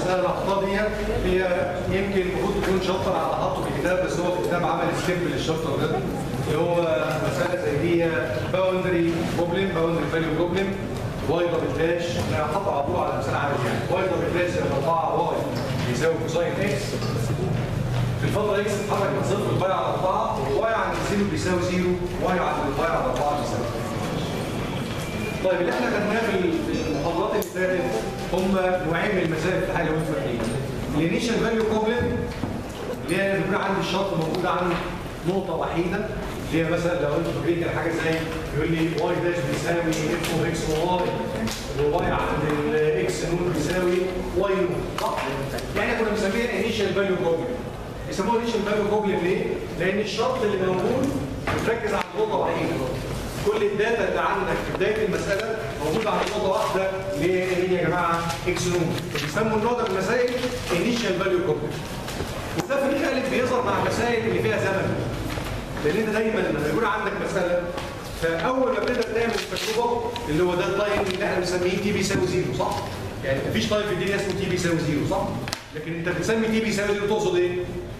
المساله الاخطاء دي هي يمكن المفروض تكون شابتر على حطه في الكتاب بس هو في الكتاب عمل سكيب للشابتر ده اللي هو مساله زي دي باوندري بروبلم باوندري فاليو بروبلم واي دبل داش انا هحطه على طول على مثال عادي يعني واي دبل داش 4 واي يساوي كوساين اكس في الفتره اكس اتحرك من صفر لغايه على 4 واي عند 0 بيساوي 0 واي عند الغايه على 4 بيساوي طيب اللي احنا خدناه في المحاضرات اللي فاتت هم نوعين من المسائل في حاجه وانتوا فاكرين الانيشال فاليو بروبلم اللي هي بيكون عندي الشرط موجود عن نقطه وحيده اللي هي مثلا لو انتوا فاكرين كان حاجه زي يقول لي واي داش بيساوي اف اوف اكس وواي وواي عند الاكس نون بيساوي واي نون صح؟ يعني كنا بنسميها انيشال فاليو بروبلم يسموها انيشال فاليو بروبلم ليه؟ لان الشرط اللي موجود بتركز على نقطه وحيده كل الداتا اللي عندك في بدايه المساله موجوده على نقطه واحده اللي هي ايه يا جماعه؟ اكس نون بيسموا النوع ده من المسائل انيشال فاليو بروبلم وده في الغالب بيظهر مع المسائل اللي فيها زمن لان انت دايما لما يكون عندك مساله فاول ما بتقدر تعمل التجربه اللي هو ده التايم اللي احنا بنسميه تي بيساوي زيرو صح؟ يعني مفيش تايم في الدنيا اسمه تي بيساوي زيرو صح؟ لكن انت بتسمي تي بيساوي زيرو تقصد ايه؟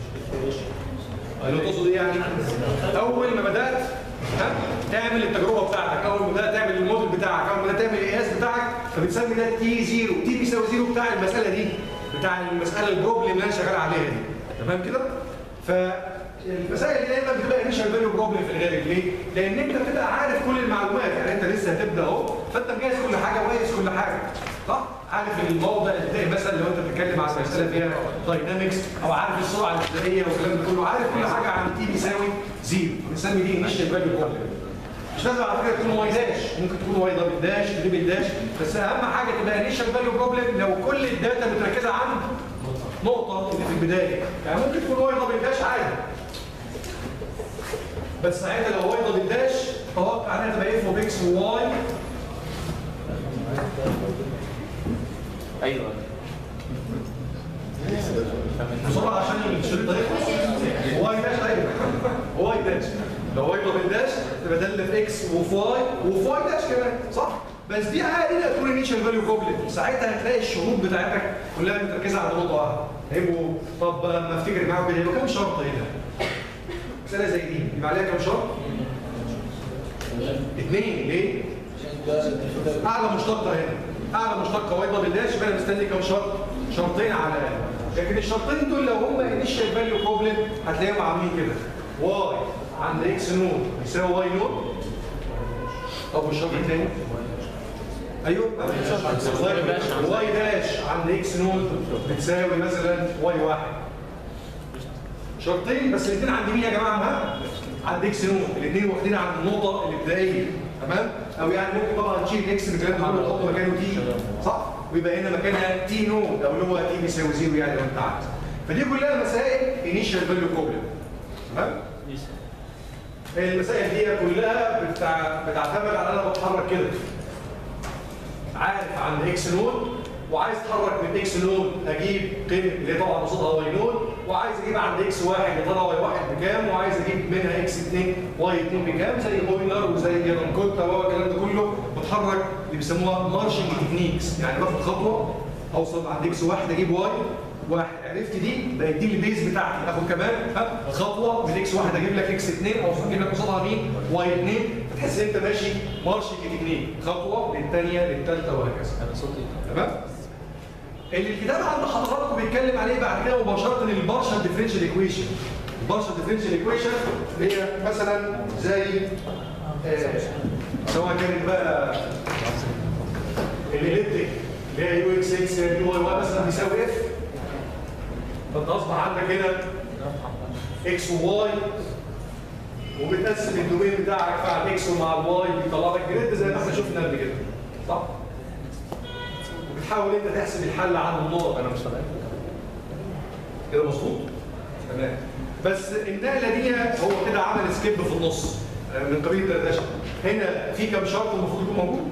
اللي تقصد ايه يعني؟ اول ما بدات ها تعمل التجربه بتاعتك اول ما بدات تعمل الموديل بتاعك اول ما بدات تعمل القياس بتاعك فبتسمي ده تي زيرو تي بيساوي زيرو بتاع المساله دي بتاع المساله البروبلم اللي انا شغال عليها دي تمام كده؟ فالمسائل دي دايما بتبقى انيشال فاليو بروبلم في الغالب ليه؟ لان انت بتبقى عارف كل المعلومات يعني انت لسه هتبدا اهو فانت مجهز كل حاجه وقايس كل حاجه صح؟ عارف الموضع الابتدائي مثلا لو انت بتتكلم عن مساله فيها داينامكس او عارف السرعه الابتدائيه والكلام ده كله عارف كل حاجه عن تي بيساوي زيرو بنسمي دي انيشال فاليو بروبلم مش لازم على فكره تكون واي داش ممكن تكون واي دبل داش تريبل داش بس اهم حاجه تبقى انيشال فاليو بروبلم لو كل الداتا متركزه عند نقطه اللي في البدايه يعني ممكن تكون واي دبل داش عادي بس ساعتها لو واي دبل داش توقع انها تبقى اف اوف اكس وواي ايوه بسرعه عشان الشريط ده يخلص واي داش ايوه واي داش لو واي دبل داش تبقى ده اللي في اكس وفي واي وفي واي داش كمان صح بس دي عادي تكون انيشال فاليو بروبلم ساعتها هتلاقي الشروط بتاعتك كلها متركزه على نقطه واحده هيبقوا طب ما افتكر معاكم كده هيبقوا كام شرط هنا مساله زي دي يبقى عليها كام شرط؟ اثنين ليه؟ اعلى مشتقه هنا اعلى مشتقه واي دبل داش يبقى انا مستني كام شرط؟ شرطين على الاقل لكن الشرطين دول لو هم انيشال فاليو بروبلم هتلاقيهم عاملين كده واي عند اكس نون يساوي واي نون طب والشرط الثاني ايوه واي داش عند اكس نون بتساوي مثلا واي واحد شرطين بس الاثنين عند مين يا جماعه مهم عند اكس نون الاثنين واخدين عند النقطه الابتدائيه تمام او يعني ممكن طبعا تشيل اكس من الكلام ده كله وتحط مكانه تي صح ويبقى هنا مكانها تي نون او اللي هو تي بيساوي زيرو يعني لو انت عايز فدي كلها مسائل انيشال فاليو بروبلم تمام المسائل دي كلها بتع... بتعتمد على انا بتحرك كده عارف عند اكس نون وعايز اتحرك من اكس نون اجيب قيمه اللي هي طبعا قصادها واي نون وعايز اجيب عند اكس واحد يا ترى واي واحد بكام وعايز اجيب منها اكس 2 واي 2 بكام زي بويلر وزي رانكوتا والكلام ده كله بتحرك اللي بيسموها مارشنج تكنيكس يعني باخد خطوه اوصل عند اكس واحد اجيب واي واحد عرفت دي بقت دي البيز بتاعتي اخد كمان ها خطوه من اكس واحد اجيب لك اكس 2 او اجيب لك قصادها مين واي 2 فتحس ان انت ماشي مارشنج تكنيك خطوه للثانيه للثالثه وهكذا انا صوتي تمام اللي الكتاب عند حضراتكم بيتكلم عليه بعد كده مباشره البارشال ديفرنشال ايكويشن البارشال ديفرنشال ايكويشن هي مثلا زي آه سواء كانت بقى الاليبتيك اللي هي يو اكس اكس يو واي واي مثلا بيساوي اف فانت اصبح عندك هنا اكس وواي وبتقسم الدومين بتاعك مع الاكس ومع الواي بيطلع لك جريد زي ما احنا شفنا قبل كده صح؟ وبتحاول انت تحسب الحل عن النقط انا مش فاهم كده مظبوط تمام بس النقله دي هو كده عمل سكيب في النص من قبيل الدردشه هنا في كام شرط المفروض يكون موجود؟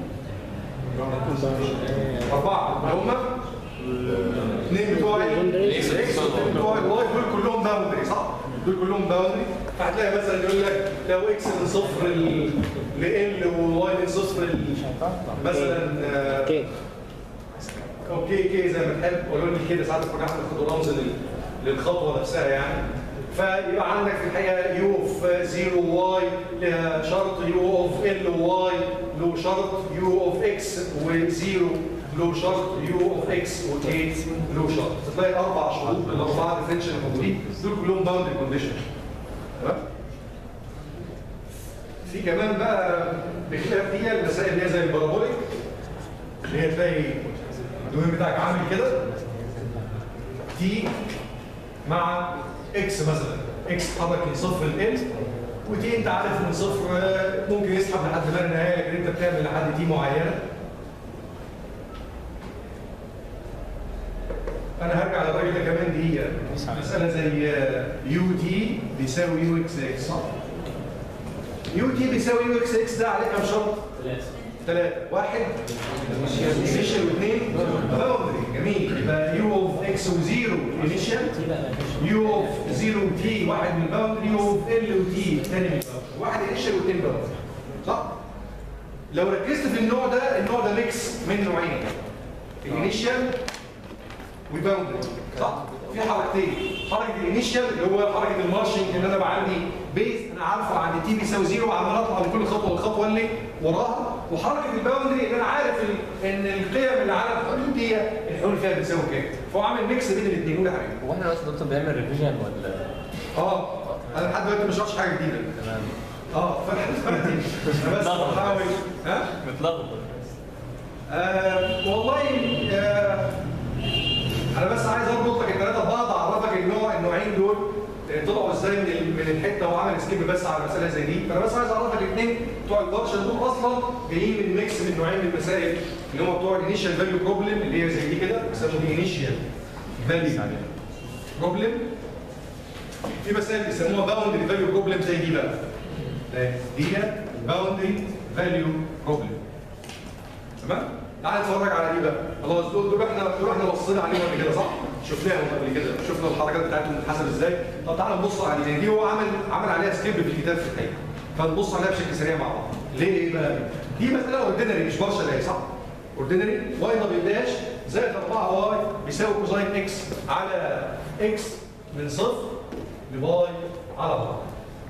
أربعة اللي هم اثنين بتوع الاكس واثنين بتوع الواي دول كلهم باوندري صح؟ دول كلهم باوندري فهتلاقي مثلا يقول لك لو اكس من صفر ل ال وواي من صفر ل مثلا آه، اوكي اوكي كي زي ما تحب قولوا لي كده ساعات كنا احنا بناخد رمز لل- للخطوه نفسها يعني فيبقى عندك في الحقيقه يو اوف 0 واي لها شرط يو اوف ال واي له شرط يو اوف اكس وزيرو له شرط يو اوف اكس وكي له شرط تلاقي اربع شروط الاربعه ديفرنشال موجودين دول كلهم باوندري كونديشن تمام في كمان بقى بخلاف دي المسائل اللي هي زي البارابوليك اللي هي تلاقي الدومين بتاعك عامل كده تي مع اكس مثلا اكس اتحرك لصفر ال وتي انت عارف من صفر آه، ممكن يسحب لحد ما النهايه لكن انت بتعمل لحد تي معينه انا هرجع للراجل ده كمان دقيقه مساله زي يو تي بيساوي يو اكس اكس صح؟ يو تي بيساوي يو اكس اكس ده عليه كام شرط؟ ثلاثة واحد انيشال واثنين باوندري جميل يبقى يو اوف اكس وزيرو انيشال يو اوف زيرو تي واحد من الباوندري يو اوف ال وتي الثاني من الباوندري واحد انيشال واثنين باوندري صح؟ لو ركزت في النوع ده النوع ده ميكس من نوعين الانيشال والباوندري صح؟ في حركتين حركه الانيشال اللي هو حركه المارشنج ان انا بقى عندي بيز انا عارفه عند تي بيساوي زيرو وعمال اطلع لكل خطوه والخطوه اللي وراها وحركه الباوندري ان انا عارف ال- ان القيم اللي على الحدود دي الحلول فيها بتساوي كام فهو عامل ميكس بين الاثنين قول يا حبيبي هو احنا دلوقتي دكتور بيعمل ريفيجن ولا اه انا لحد دلوقتي ما شرحتش حاجه جديده تمام اه فانا انا بس بحاول ها متلخبط آه والله آه انا بس عايز اربط لك الثلاثه ببعض اعرفك النوع النوعين دول آه، طلعوا ازاي من ال- من الحته وعمل سكيب بس على مساله زي دي فانا بس عايز اعرفك الاثنين بتوع البارشل دول اصلا جايين من ميكس من نوعين من المسائل اللي هم بتوع الانيشال فاليو بروبلم اللي هي زي دي كده بيسموه دي انيشال فاليو بروبلم في مسائل بيسموها باوندري فاليو بروبلم زي دي بقى آه، دي باوندري فاليو بروبلم تمام؟ تعال نتفرج على دي بقى خلاص دول دول احنا دول احنا بصينا عليهم قبل كده صح؟ شفناهم قبل كده شفنا الحركات بتاعتهم بتتحسب ازاي طب تعال نبص على دي دي هو عمل عمل عليها سكيب في الكتاب في الحقيقه فنبص عليها بشكل سريع مع بعض ليه ايه بقى؟ دي مساله اوردينري مش بارشل ايه صح؟ اوردينري واي دبل داش زائد 4 واي بيساوي كوزاين اكس على اكس من صفر لواي على 4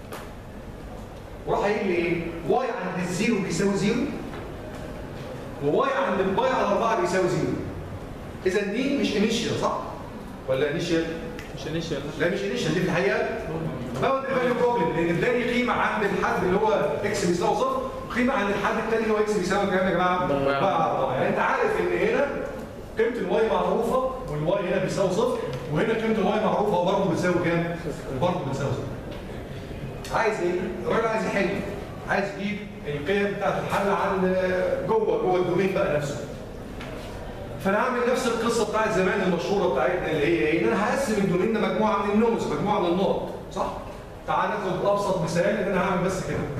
وراح قايل لي ايه؟ واي عند الزيرو بيساوي زيرو وواي عند الواي على 4 بيساوي زيرو اذا دي مش انيشال صح؟ ولا انيشال؟ مش انيشال لا مش انيشال دي في الحقيقه باوندري فاليو بروبلم لان اداني قيمه عند الحد اللي هو اكس بيساوي صفر وقيمه عند الحد الثاني اللي هو اكس بيساوي كام يا جماعه؟ بقى أربعة. يعني انت عارف ان هنا قيمه الواي معروفه والواي هنا بيساوي صفر وهنا قيمه الواي معروفه وبرضه بتساوي كام؟ برضه بتساوي صفر عايز ايه؟ الراجل عايز يحل عايز يجيب القيم بتاعت الحل عن جوه جوه الدومين بقى نفسه فانا هعمل نفس القصه بتاعت زمان المشهوره بتاعتنا اللي هي ايه؟ ان انا هقسم الدومين ده مجموعه من النومز مجموعه من النقط صح؟ تعال ناخد ابسط مثال ان انا هعمل بس كده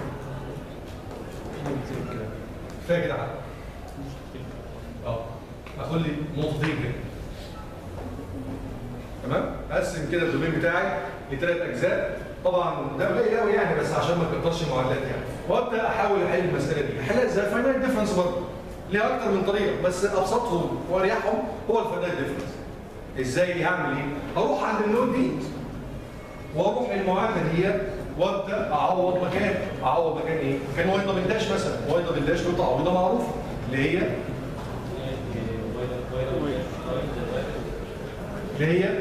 كفايه كده عادي اه هاخد لي نقطتين كده تمام؟ اقسم كده الدومين بتاعي لثلاث اجزاء طبعا ده قليل قوي يعني بس عشان ما تكترش معادلات يعني وابدا احاول احل المساله دي احلها ازاي؟ فاينل ديفرنس برضه ليها اكتر من طريقه بس ابسطهم واريحهم هو الفاينل ديفرنس ازاي هعمل ايه؟ هروح عند النود دي واروح المعادله دي وابدا اعوض مكان اعوض مكان ايه؟ مكان واي دبل داش مثلا واي دبل داش له تعويضه معروفه اللي هي اللي هي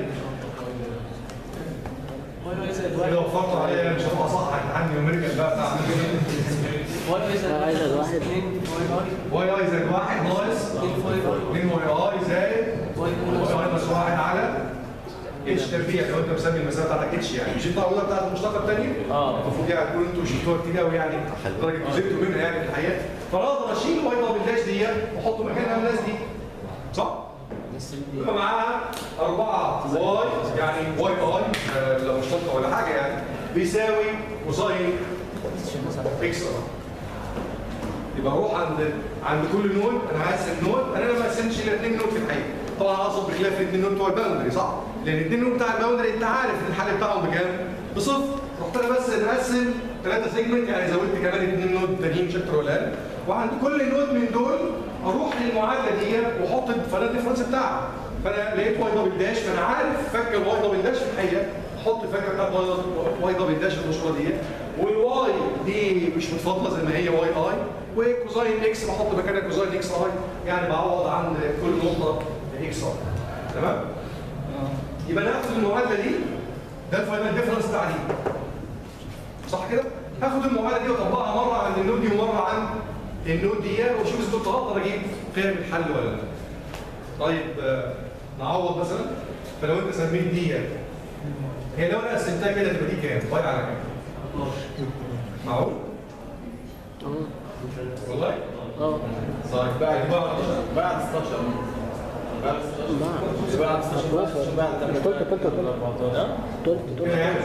لو وفرت عليها مش هتبقى صح عني امريكا بقى بتاع عايز واحد واي اي زائد واحد ناقص 2 واي اي زائد واي ناقص واحد على اتش تربيع لو انت مسمي المسافه بتاعتك اتش يعني مش التعويضه بتاعت المشتقه الثانيه؟ اه المفروض يعني تكون انتوا شفتوها كتير قوي يعني لدرجه جزئتوا منها يعني في الحقيقه فانا اقدر اشيل واي دبل داش دي واحط مكانها الناس دي صح؟ يبقى معاها 4 واي يعني واي اي آه، لو مشتقه ولا حاجه يعني بيساوي كوساين اكس ار يبقى اروح عند عند كل نود انا هقسم نود انا ما قسمتش الا اثنين نود في الحقيقه طبعا اقصد بخلاف الاثنين نود بتوع الباوندري صح؟ لان الاثنين نود بتاع الباوندري انت عارف ان الحل بتاعهم بكام؟ بصفر رحت انا بس نقسم ثلاثه سيجمنت يعني زودت كمان اثنين نود تانيين مش اكتر ولا اقل وعند كل نود من دول اروح للمعادله دي واحط الفاينل ديفرنس بتاعها فانا لقيت واي دبل داش فانا عارف فك الواي دبل داش في الحقيقه احط فكه بتاعت واي- واي دبل داش في المشروع دي والواي دي مش متفاضله زي ما هي واي اي وكوزاين اكس بحط مكانها كوزاين اكس اي يعني بعوض عن كل نقطه اكس اي تمام؟ يبقى انا هاخد المعادله دي ده الفاينل ديفرنس بتاع دي صح كده؟ هاخد المعادله دي واطبقها مره عند النود دي ومره عند النود دي واشوف اذا كنت هقدر اجيب قيم الحل ولا لا. طيب آه، نعوض مثلا فلو انت سميت دي هي لو انا قسمتها كده تبقى دي كام؟ باي على كام؟ معقول؟ اه والله؟ اه طيب بقى دي بقى بعد 16 بعد 16 بعد 16 بعد قلت قلت قلت قلت قلت كده يعني؟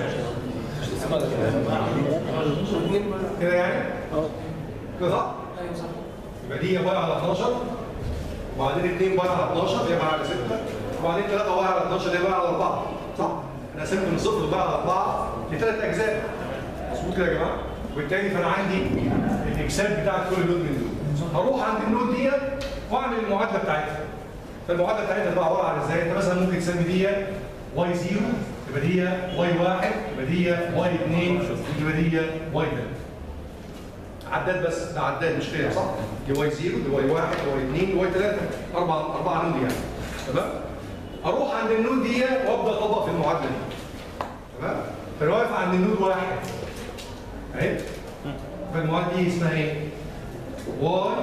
كده يعني؟ اه كده صح؟ يبقى دي باي على 12 وبعدين 2 باي على 12 دي باي على 6 وبعدين 3 باي على 12 دي باي على 4 صح؟ انا قسمت من صفر باي على 4 لثلاث اجزاء مظبوط كده يا جماعه؟ وبالتالي فانا عندي الاكسات بتاعت كل نود من دول هروح عند النود دي واعمل المعادله بتاعتها فالمعادله بتاعتها تبقى عباره عن ازاي؟ انت مثلا ممكن تسمي دي واي 0 يبقى دي واي 1 يبقى دي واي 2 يبقى دي واي 3 عداد بس ده عداد مش قيم صح؟ دي واي 0 دي واي 1 دي واي 2 دي واي 3 اربع اربع نود يعني تمام؟ اروح عند النود دي وابدا اطبق في المعادله دي تمام؟ فانا واقف عند النود واحد اهي فالمعادله دي اسمها ايه؟ واي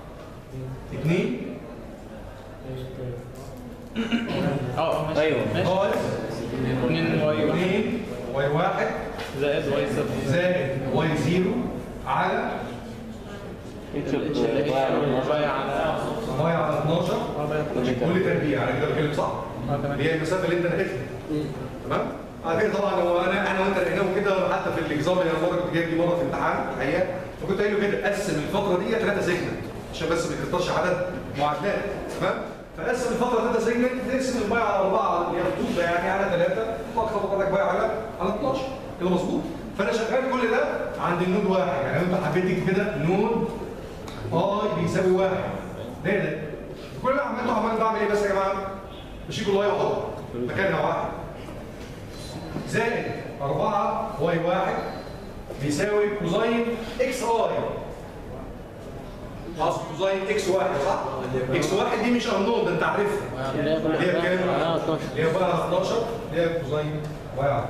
2 اه ماشي أيوة. ماشي واي 2 واي 2 واي 1 زائد واي 0 زائد واي 0 على واي على واي على 12 كل تربيع انا كده بتكلم صح؟ اه تمام اللي هي المسافه اللي انت نقلتها تمام؟ على فكره طبعا هو انا انا وانت لقيناه كده حتى في الاكزام اللي انا مره كنت جايب دي مره في امتحان الحقيقه فكنت قايل له كده قسم الفتره دي ثلاثه سيجمنت عشان بس ما يكترش عدد معادلات تمام؟ فقسم الفتره ثلاثه سيجمنت تقسم الباي على اربعه اللي هي الطول ده يعني على ثلاثه تطلع خبط لك باي على على 12 كده مظبوط؟ فانا شغال كل ده عند النود واحد يعني لو انت حبيت تكتب كده نود اي بيساوي واحد ده ده كل اللي عملته عمال بعمل ايه بس يا جماعه؟ بشيل الواي واحط مكانها واحد زائد 4 واي واحد بيساوي كوزين اكس اي اصل كوزين اكس واحد صح؟ اكس واحد دي مش انون ده انت عارفها اللي هي اللي هي بكام؟ اه 12 اللي هي بقى 12 اللي هي كوزين واي واحد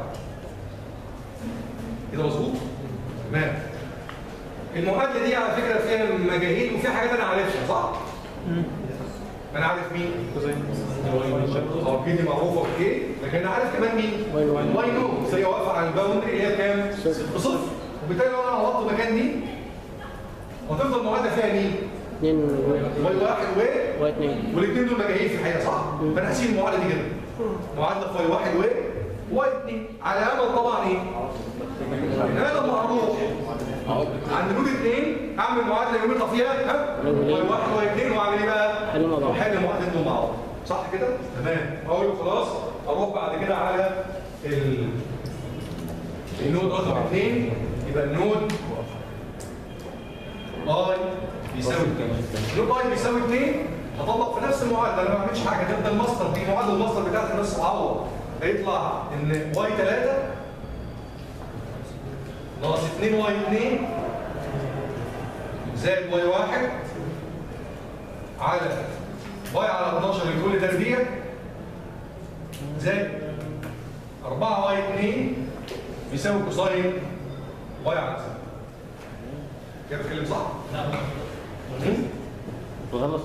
كده مظبوط؟ تمام المعادله دي على فكره فيها مجاهيل وفي حاجات انا عارفها صح؟ انا عارف مين؟ اه كي دي معروفه اوكي لكن انا عارف كمان مين؟ واي واي. واي نو هي واقفه على الباوندري اللي هي بكام؟ صفر. بصفر وبالتالي لو انا عوضت مكان دي هتفضل المعادله فيها مين؟ 2 واي واحد و و 2 والاثنين دول مجاهيل في الحقيقه صح؟ فانا هسيب المعادله دي كده معادله في واي واحد و واي اثنين على امل طبعا ايه؟ ان انا لما اروح عند نود اثنين اعمل معادله يوميتها فيها ها؟ واي واحد واي اثنين واعمل ايه بقى؟ حلو مع بعض. حل المعادلتين دول مع بعض صح كده؟ تمام اقول له خلاص اروح بعد كده على ال... النود رقم اثنين يبقى النود اي بيساوي 2 النود اي بيساوي 2 هطبق في نفس المعادله انا ما بعملش حاجه تبدا المصدر دي معادله المصدر بتاعتي بس اعوض هيطلع ان واي 3 ناقص 2 واي 2 زائد واي 1 على واي على 12 لكل تربيع زائد 4 واي 2 بيساوي كوساين واي على 6 كده بتكلم صح؟ غلط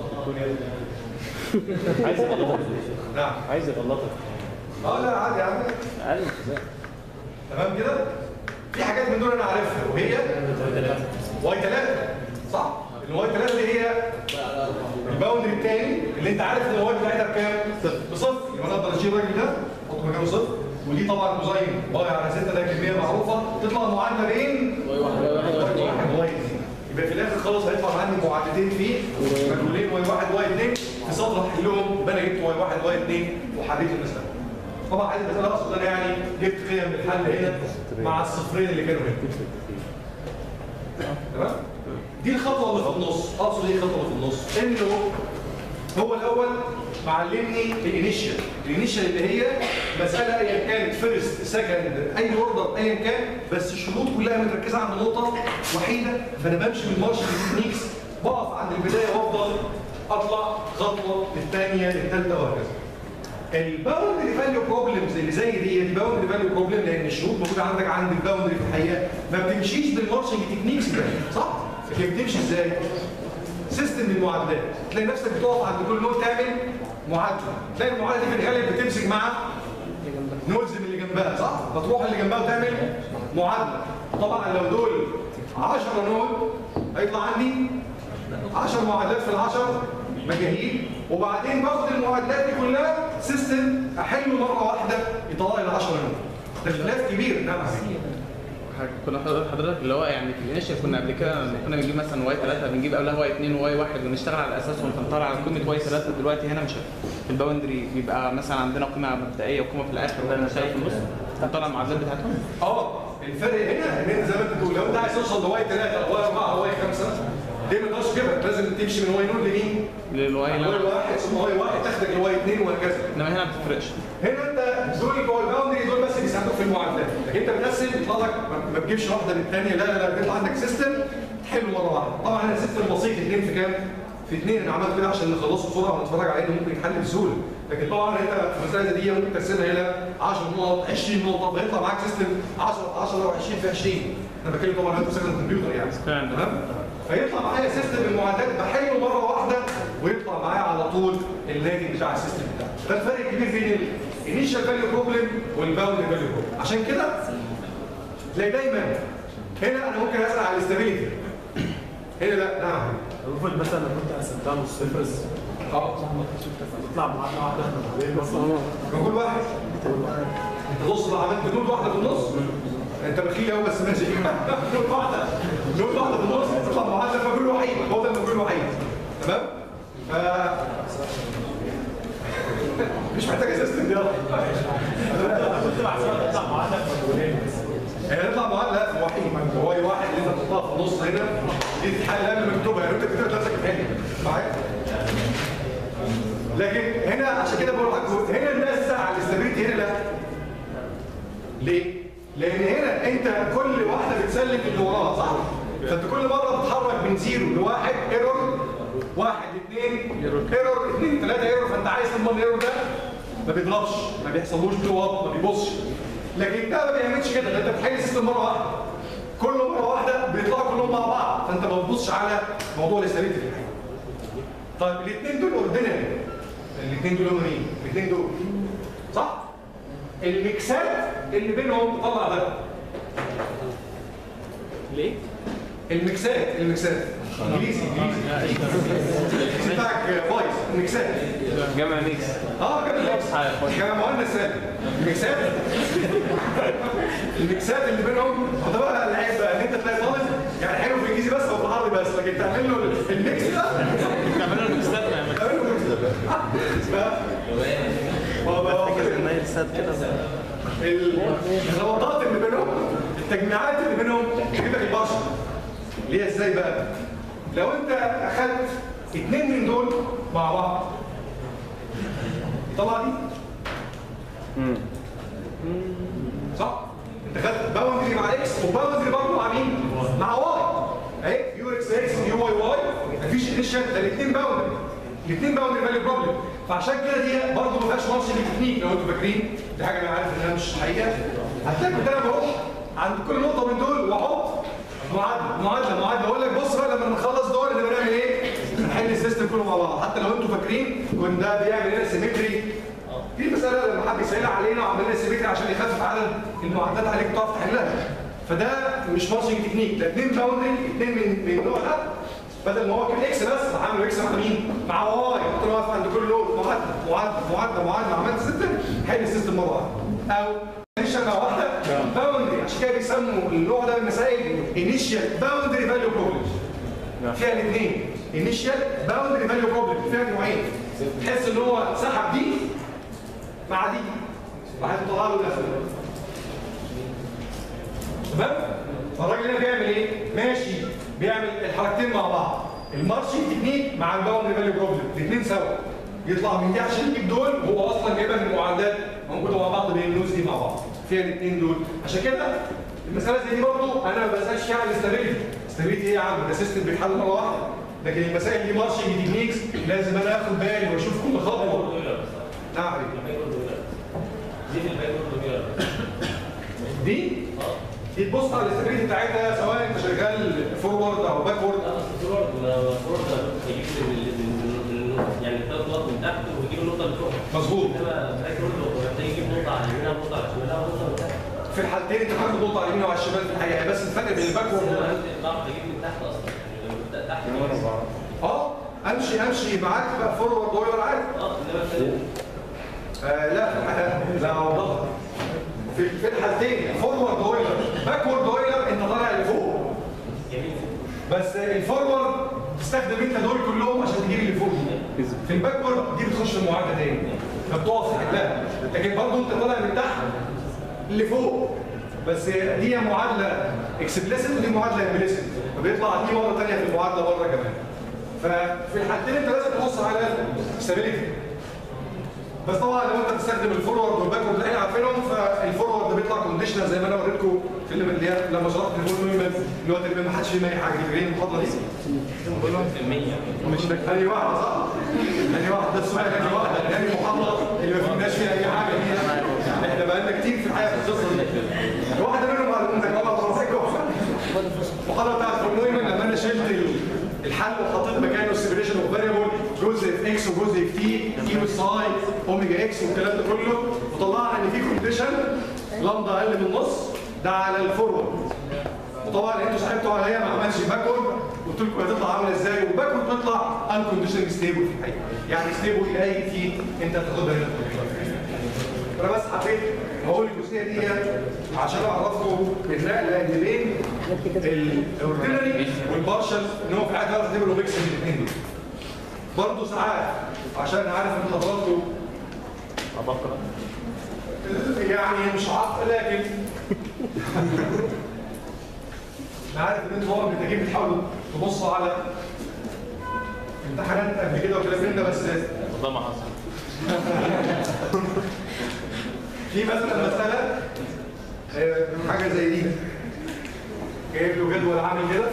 عايز يغلطك نعم عايز يغلطك اه لا عادي يا عم عارف ازاي تمام كده؟ في حاجات من دول انا عارفها وهي واي 3 صح؟ الواي 3 اللي هي الباوندري الثاني اللي انت عارف ان الواي بتاعتها بكام؟ بصفر يبقى انا اقدر اشيل الراجل ده احط مكانه صفر ودي طبعا كوزين واي على 6 ده كميه معروفه تطلع معادله بين واي واحد واي اثنين واحد واي اثنين يبقى في الاخر خالص هيطلع عندي معادلتين فيه مجهولين واي واحد واي اثنين في سطر احلهم يبقى انا جبت واي واحد واي اثنين وحليت المساله طبعا حل المساله اقصد انا يعني جبت قيم الحل هنا مع الصفرين اللي كانوا هنا تمام دي الخطوه اللي في النص اقصد ايه الخطوه اللي في النص انه هو الاول معلمني الانيشال الانيشال اللي هي مساله ايا كانت فيرست سكند اي اوردر ايا كان بس الشروط كلها متركزه عند نقطه وحيده فانا بمشي من مارش تكنيكس بقف عند البدايه وافضل اطلع خطوه للثانيه للثالثه وهكذا الباوندري فاليو بروبلمز اللي زي دي دي باوندري فاليو بروبلم لان الشروط موجوده عندك عند الباوندري في الحقيقه ما بتمشيش بالمارشنج تكنيكس ده صح؟ لكن بتمشي ازاي؟ سيستم المعادلات تلاقي نفسك بتقف عند كل نود تعمل معادله تلاقي المعادله دي في الغالب بتمسك مع نودز من اللي جنبها صح؟ فتروح اللي جنبها وتعمل معادله طبعا لو دول 10 نود هيطلع عندي 10 معادلات في العشر مجاهيل وبعدين باخد المعادلات دي كلها سيستم احله مره واحده يطلع لي ال 10 نود ده اختلاف كبير نعم كنا حضرتك حضرتك اللي هو يعني في الانيشال كنا قبل كده لما كنا بنجيب مثلا واي 3 بنجيب قبلها واي 2 وواي 1 ونشتغل على اساسهم فنطلع على قيمه واي 3 دلوقتي هنا مش في الباوندري بيبقى مثلا عندنا قيمه مبدئيه وقيمه في الاخر وده نشتغل في النص نطلع المعادلات بتاعتهم اه الفرق هنا ان انت زي ما انت بتقول لو انت عايز توصل لواي 3 او واي 4 او واي 5 ليه ما تقدرش كده لازم تمشي من واي نود لمين؟ للواي واي لا واحد ثم واي واحد تاخدك لواي 2 وهكذا انما هنا ما بتفرقش هنا انت دول بتوع الباوندري دول بس بيساعدوك في المعادلات لكن انت بتقسم يطلع لك ما- ما تجيبش واحده للثانيه لا لا لا بيطلع عندك سيستم تحله مره واحده طبعا هنا سيستم بسيط اثنين في كام؟ في اثنين انا عملت كده عشان نخلصه بسرعه ونتفرج عليه انه ممكن يتحل بسهوله لكن طبعا انت في المساله دي ممكن تقسمها الى 10 نقط 20 نقطه فيطلع معاك سيستم 10 10 و20 في 20 انا بتكلم طبعا انت بتستخدم كمبيوتر يعني فعلا. تمام فيطلع معايا سيستم المعادلات بحله مره واحده ويطلع معايا على طول الناتج بتاع السيستم بتاعي ده الفرق الكبير بين الانيشال فاليو بروبلم والباوند فاليو بروبلم عشان كده تلاقي دايما هنا انا ممكن اسال على الاستابيليتي هنا لا نعم المفروض مثلا لو كنت قسمتها نص صفر اه تطلع معادله واحده احنا بس كان كل واحد انت بص بقى عملت نود واحده في النص انت بخيل قوي بس ماشي نود واحده نود واحده في النص تطلع معادله فكل وحيد هو ده المفعول الوحيد تمام ف مش محتاج سيستم دي كنت بحسبها تطلع معادله مجهولين بس هي هيطلع معادله وحيد هو واحد اللي انت تحطها في النص هنا دي تتحل قبل ما تكتبها يعني انت كتبت نفسك تحل معايا لكن هنا عشان كده بقول لك هنا الناس على الاستابيليتي هنا لا ليه؟ لان هنا انت كل واحده بتسلم اللي وراها صح؟ فانت كل مره بتتحرك من زيرو لواحد ايرور واحد اثنين ايرور اثنين ثلاثه ايرور فانت عايز تضمن الايرور ده ما بيضربش ما بيحصلوش بلو اب ما بيبصش لكن ده ما بيعملش كده ده انت بتحل السيستم مره واحده كل مره واحده بيطلعوا كلهم مع بعض فانت ما بتبصش على موضوع الاستابيليتي في الحقيقه طيب الاثنين دول اوردينري الاثنين دول هم مين؟ الاثنين دول صح؟ الميكسات اللي بينهم تطلع ده ليه؟ الميكسات الميكسات انجليزي انجليزي الميكس بتاعك بايظ الميكسات جمع ميكس اه كده الميكس كان مؤنث سالم الميكسات الميكسات اللي بينهم وده بقى العيب بقى ان انت تلاقي طالب يعني حلو في الانجليزي بس او في العربي بس لكن تعمل له الميكس ده بتعملوا المكسات نعمل تعمل له ميكس ده هو بقى النايل سات كده الغلطات اللي بينهم التجميعات اللي بينهم تجيب لك البشر ليه ازاي بقى لو انت اخدت اتنين من دول مع بعض طلع دي صح انت خدت باوندري مع اكس وباوندري برضه مع مين مع واي اهي يو اكس اكس يو واي واي مفيش انيشال ده الاثنين باوندري الاثنين باوندري فاليو بروبلم فعشان كده دي برضه ما فيهاش مارشال تكنيك لو انتوا فاكرين دي حاجه انا عارف انها مش حقيقه هتلاقي كنت انا بروح عند كل نقطه من دول واحط معادله معادله معادله اقول لك بص بقى لما نخلص دول اللي بنعمل ايه؟ نحل السيستم كله مع بعض حتى لو انتوا فاكرين كنا ده بيعمل هنا سيمتري في مساله لما حد يسالها علينا وعمل لنا سيمتري عشان يخفف عدد المعادلات عليك تعرف تحلها فده مش مارشنج تكنيك ده اثنين باوندري اثنين من من النوع ده بدل ما هو كان اكس بس هعمل اكس مع مين؟ مع واي كنت انا واقف عند كل لود معادله معادله معادله معادله عملت سيستم حل السيستم مره واحده او شبكه واحده باوندري عشان كده بيسموا النوع ده من المسائل انيشال باوندري فاليو بروبلم فيها الاثنين انيشال باوندري فاليو بروبلم فيها نوعين تحس ان هو سحب دي مع دي وهتطلع له الاخر تمام فالراجل هنا بيعمل ايه ماشي بيعمل الحركتين مع بعض المارشنج تكنيك مع الباوندري فاليو بروبلم الاثنين سوا يطلع من دي عشان يجيب دول وهو اصلا جايبها من المعادلات موجوده مع بعض بين النوز دي مع بعض فيها الاثنين دول عشان كده المساله زي دي برضه انا ما بسالش فيها عن الاستابيليتي استابيليتي ايه يا عم ده سيستم بيتحل مره واحده لكن المسائل دي مارشنج تكنيكس لازم انا اخد بالي واشوف كل خطوه نعم دي في الباك وورد دي دي تبص على الاستابيليتي بتاعتها سواء انت شغال فورورد او باكورد يعني الثلاث نقط من تحت ويجيب النقطه اللي فوق مظبوط انما باك وورد محتاج يجيب نقطه على اليمين نقطه على الشمال نقطه من تحت في الحالتين انت بتاخد نقطه على اليمين وعلى الشمال في الحقيقه بس الفرق بين الباكورد انا وال- عندي بعرف اجيب من تحت اصلا يعني لما ببدا تحت اه امشي امشي معاك بقى فورورد وير عادي اه انما في آه لا في الحقيقه لا اوضح في في الحالتين فورورد وير باكورد وير انت طالع لفوق جميل بس الفورورد تستخدم انت دول كلهم عشان تجيب اللي فوق في الباكورد دي بتخش المعادله تاني فبتقف تحلها لكن برضه انت طالع من تحت لفوق بس دي معادله اكسبليسيت ودي معادله امبليسيت فبيطلع دي مره ثانيه في المعادله بره كمان ففي الحالتين انت لازم تبص على الستابيليتي بس طبعا لو انت بتستخدم الفورورد والباكورد اللي احنا عارفينهم فالفورورد بيطلع كونديشنال زي ما انا وريتكم في اللي اللي هي لما شرحت الفول نويمان اللي هو تقريبا ما حدش فينا اي حاجه فاكرين المحاضره دي؟ مش فاكر انهي واحده صح؟ انهي واحده ده السؤال انهي واحده انهي محاضره اللي ما فهمناش فيها اي حاجه فيها احنا بقالنا كتير في الحياه في القصه دي واحده منهم على المحاضره بتاعت فول نويمان لما انا شلت ال- الحل وحطيت مكانه السيبريشن اوف فاريبل جزء في اكس وجزء في تي تي والساي اوميجا اكس والكلام ده كله وطلعنا ان في كونديشن لامدا اقل من النص ده على الفورورد وطبعا انتوا صاحبتوا عليا ما عملش باكورد قلت لكم هتطلع عامله ازاي والباكورد بتطلع ان كونديشن ستيبل في الحقيقه يعني ستيبل الى اي تي انت هتاخدها هنا انا بس حبيت اقول الجزئيه دي عشان اعرفكم النقله اللي بين الاوردينري والبارشل ان هو في حاجه تعرف تعملوا ميكس من الاثنين دول برضه ساعات عشان عارف ان حضراتكم يعني مش عارف لكن انا عارف ان انتوا طبعا محتاجين بتحاولوا تبصوا على امتحانات قبل كده وكلام من ده بس ده ما حصل في مثلا مسألة آه، حاجة زي دي جايب له جدول عامل كده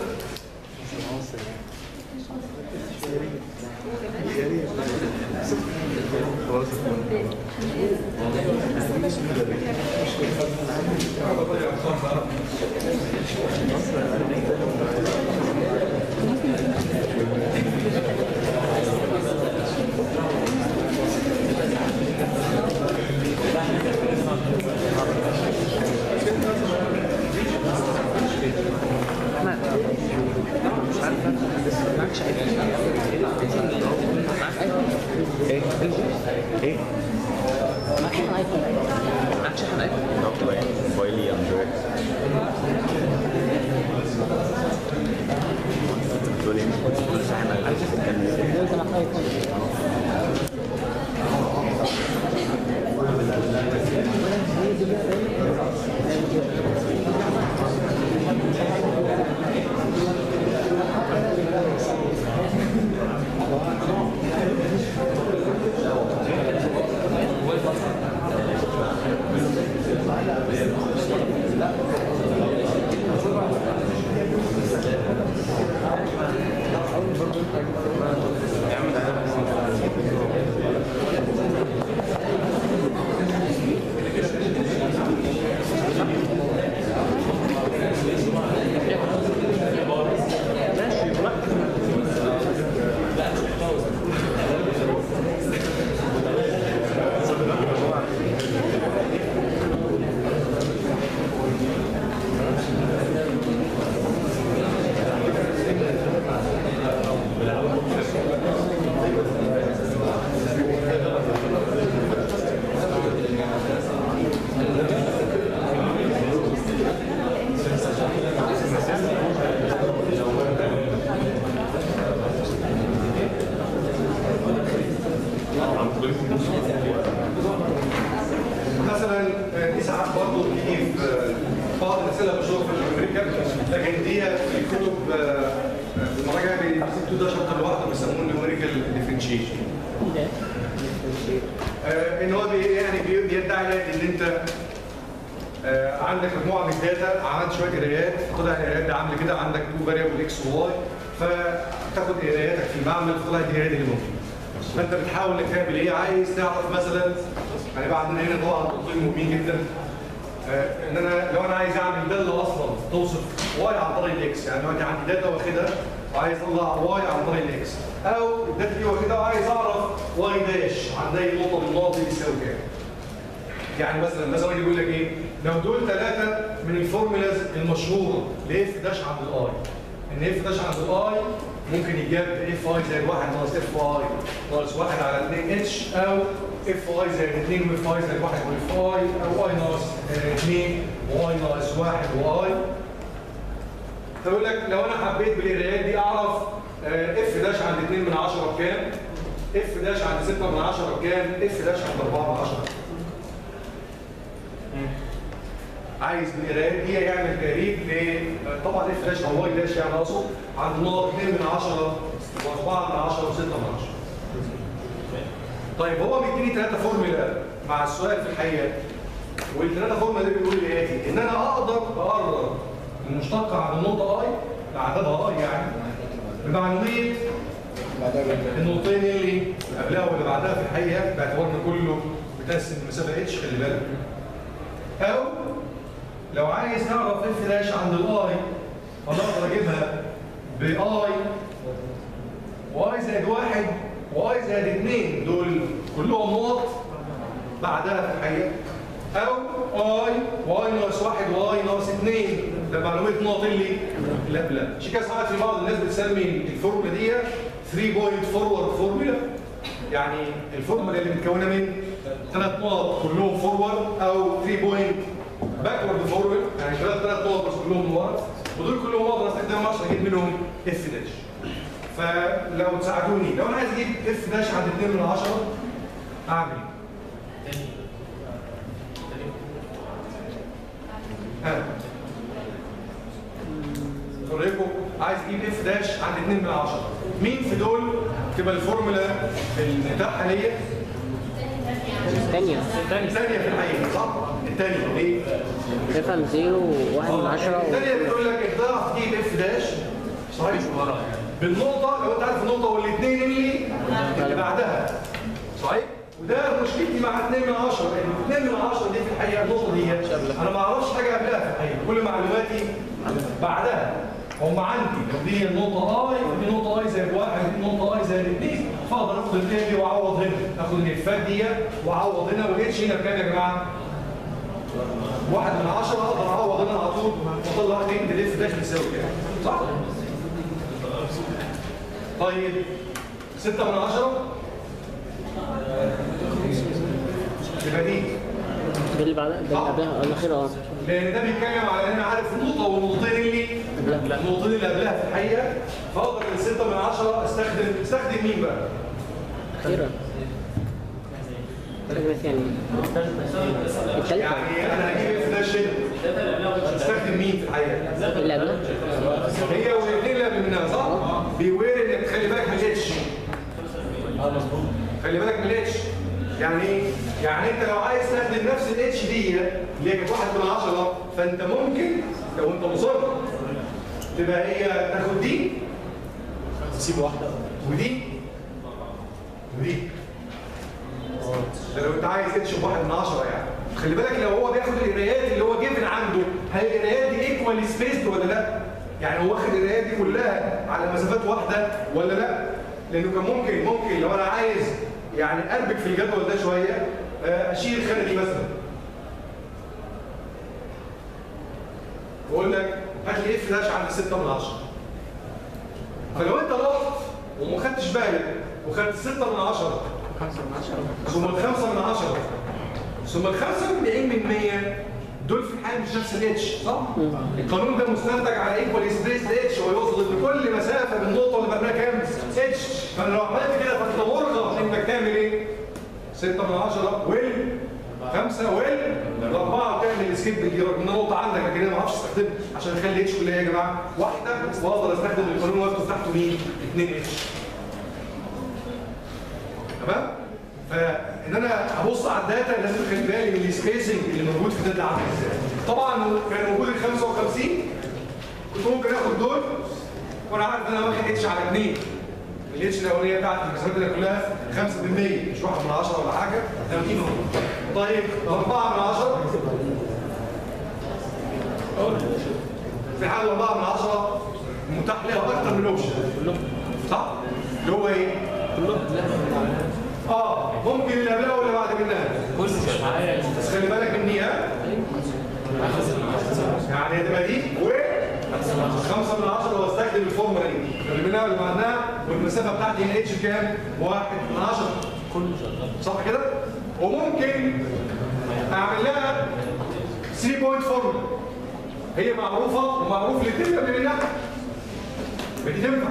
موبايلي اندرويد تقول لي كنت كل ساعه بتتكلم مثلا آه، دي ساعات برضه بتيجي في آه، بعض الاسئله بشوف في نيوميريكال لكن دي في الكتب آه، آه، في المراجع بيكتبوا ده شابتر لوحده بيسموه نيوميريكال ديفرنشيشن ده آه، ان هو بي يعني بي- بيدعي لك ان انت آه، عندك مجموعه من الداتا عملت شويه قرايات طلع القرايات دي عامله كده عندك تو فاريبل اكس وواي فتاخد قراياتك في المعمل طلعت القرايات اللي ممكن فانت بتحاول انك تعمل ايه عايز تعرف مثلا هنبقى عندنا هنا طبعا نقطتين مهمين جدا آه، ان انا لو انا عايز اعمل داله اصلا توصف واي عن طريق الاكس يعني دلوقتي عندي داتا واخدها وعايز اطلع واي عن طريق الاكس او الداتا دي واخدها وعايز اعرف واي داش عند اي نقطه من النقط دي بيساوي كام يعني مثلا مثلا يقول لك ايه لو دول ثلاثه من الفورمولاز المشهوره لاف داش عند الاي ان اف داش عند الاي ممكن يجاب اف اي زائد 1 ناقص اف اي ناقص 1 على 2 اتش او اف اي زائد 2 واف اي زائد 1 واف اي او اي ناقص 2 واي ناقص 1 واي فيقول لك لو انا حبيت بالقرايات دي اعرف اف داش عند 2 من 10 بكام اف داش عند 6 من 10 بكام اف داش عند 4 من 10 عايز من القرايات دي يعمل تقريب ل طبعا اف داش او واي داش يعني اقصد عند نقط 2 من 10 و4 من 10 و6 من 10 طيب هو مديني ثلاثه فورمولا مع السؤال في الحقيقه والثلاثه فورمولا دي بيقول لي ايه ان انا اقدر اقرر المشتقه عن النقطه اي عددها اي يعني بمعلوميه النقطتين اللي قبلها واللي بعدها في الحقيقه باعتبار ان كله بتقسم المسافه اتش خلي بالك او لو عايز تعرف اف داش عند الاي فانا اقدر اجيبها باي واي زائد واحد واي زائد اثنين دول كلهم نقط بعدها في الحقيقه او اي واي ناقص واحد واي ناقص اثنين ده معلومات نقط اللي لا لا عشان كده ساعات في بعض الناس بتسمي الفورمولا دي 3 بوينت فورورد فورمولا يعني الفورمولا اللي متكونه من ثلاث نقط كلهم فورورد او 3 بوينت باكورد فورورد يعني ثلاث ثلاث نقط بس كلهم من ورا ودول كلهم اقدر استخدمهم عشان اجيب منهم اف داش فلو تساعدوني لو انا عايز اجيب اف داش عند 2 من 10 اعمل ايه؟ ها اوريكم عايز اجيب اف داش عند 2 من 10 مين في دول تبقى الفورمولا المتاحه ليا الثانية الثانيه في الحقيقه صح الثانيه ليه تفهم زيرو وواحد من عشرة الثانيه بتقول لك انت تعرف تجيب اف داش صحيح بالنقطه لو انت عارف النقطه والاثنين اللي اللي بعدها صحيح وده مشكلتي مع 2 من 10 لان 2 من 10 دي في الحقيقه النقطه دي انا ما اعرفش حاجه قبلها في الحقيقه كل معلوماتي بعدها هم عندي لو دي النقطه اي ودي نقطه اي زائد واحد ودي نقطه اي زائد اثنين فاقدر اخد الاثنين دي واعوض هنا اخد الافات دي واعوض هنا والاتش هنا بكام يا جماعه؟ واحد من عشرة اقدر اعوض هنا على طول واطلع ان الاف داش بيساوي كام صح؟ طيب ستة من عشرة يبقى دي ده اللي بعدها ده اللي قبلها الأخيرة اه لان ده بيتكلم على ان انا عارف النقطه والنقطتين اللي النقطتين اللي قبلها في الحقيقه فاقدر من 6 من 10 استخدم استخدم مين بقى؟ أخيرا الكلمة الثانية الثالثة يعني انا هجيب اف داش هنا استخدم مين في الحقيقه؟ اللي قبلها هي والاثنين اللي قبل منها صح؟ بيوير انك تخلي بالك من الاتش خلي بالك من الاتش يعني ايه؟ يعني انت لو عايز تستخدم نفس الاتش دي اللي هي كانت واحد من عشرة فانت ممكن لو انت مصر تبقى هي تاخد دي تسيب واحده ودي ودي ده لو انت عايز اتش بواحد من عشرة يعني خلي بالك لو هو بياخد القرايات اللي هو جيفن عنده هل القرايات دي ايكوالي سبيسد ولا لا؟ يعني هو واخد القرايات دي كلها على مسافات واحده ولا لا؟ لانه كان ممكن ممكن لو انا عايز يعني اربك في الجدول ده شويه آه، اشيل الخانه دي مثلا واقول لك هات لي اف داش عند 6 من 10 فلو انت رحت وما خدتش بالك وخدت 6 من 10 ثم الخمسة من عشرة ثم الخمسة واربعين من مية دول في الحقيقة مش نفس الاتش صح؟ القانون ده مستنتج على ايكوال سبيس اتش ويوصل ان كل مسافة من النقطة اللي بعدها كام؟ اتش فانا لو عملت كده فانت مرغب انك تعمل ايه؟ 6 من 10 وال 5 وال 4 وتعمل السكيب دي رغم انها نقطه عندك لكن انا ما اعرفش استخدمها عشان اخلي اتش كلها يا جماعه واحده واقدر استخدم القانون واكتب تحته مين؟ 2 اتش تمام؟ فان انا ابص على الداتا لازم اخلي بالي من السبيسنج اللي موجود في الداتا عامل ازاي. طبعا كان موجود ال 55 كنت ممكن اخد دول وانا عارف ان انا واخد اتش على 2 الاتش الاولانيه بتاعتي المسافات دي كلها 5% مش 1 من 10 ولا حاجه ده قيمه طيب 4 من 10 في حاله 4 من 10 متاح لها اكتر من اوبشن صح؟ اللي هو ايه؟ اه ممكن اللي قبلها واللي بعد منها بس خلي بالك من دي ها يعني هتبقى دي و خمسة من عشرة واستخدم الفورمولا دي اللي منها واللي بعدها والمسافة بتاعتي هنا اتش كام؟ واحد من عشرة صح كده؟ وممكن اعمل لها 3 بوينت فورمولا هي معروفة ومعروف الاثنين اللي منها بدي تنفع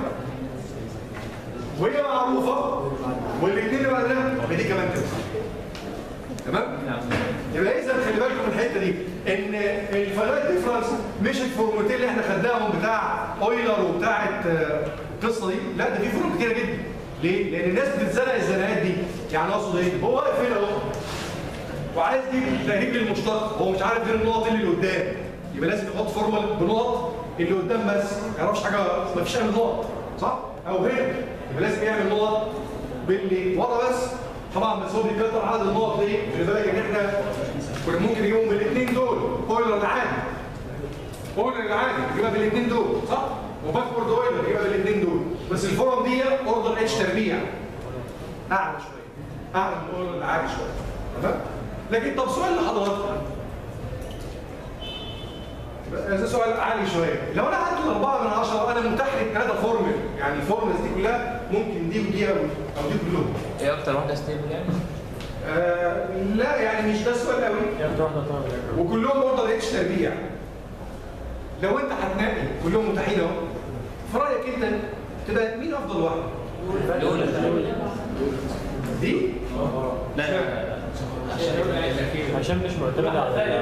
وهي معروفة والاثنين اللي بعدها بدي كمان تنفع تمام؟ يبقى اذا خلي بالكم من الحته دي ان الفاينل ديفرنس مش الفورمولتين اللي احنا خدناهم بتاع اويلر وبتاعه آه، القصه دي لا ده في فروق كتيره جدا ليه؟ لان الناس بتتزنق الزنقات دي يعني اقصد ايه؟ هو واقف هنا اهو وعايز يجيب تهريج للمشتق هو مش عارف غير النقط اللي قدام يبقى لازم يحط فورمال بنقط اللي قدام بس ما يعرفش حاجه ما فيش اي نقط صح؟ او هنا يبقى لازم يعمل نقط باللي ورا بس طبعا بس هو بيكتر عدد النقط ليه؟ خلي بالك ان احنا كنا ممكن نجيبهم بالاثنين دول اويلر العادي اويلر العادي يبقى بالاثنين دول صح؟ وباكورد اويلر يبقى بالاثنين دول بس الفورم دي اوردر اتش تربيع اعلى شويه اعلى من الاويلر العادي شويه تمام؟ لكن طب سؤال لحضراتكم ده سؤال عالي شويه لو انا عندي الاربعه من عشره انا متاح لي ثلاثه فورمل يعني الفورملز دي كلها ممكن دي ودي او او دي كلهم ايه اكتر واحده ستيبل يعني؟ آه لا يعني مش ده السؤال قوي يعني واحده طبعا وكلهم برضه اتش تربيع لو انت هتنقي كلهم متاحين اهو في رايك انت تبقى مين افضل واحد؟ الاولى دي؟ لا عشان مش معتمد على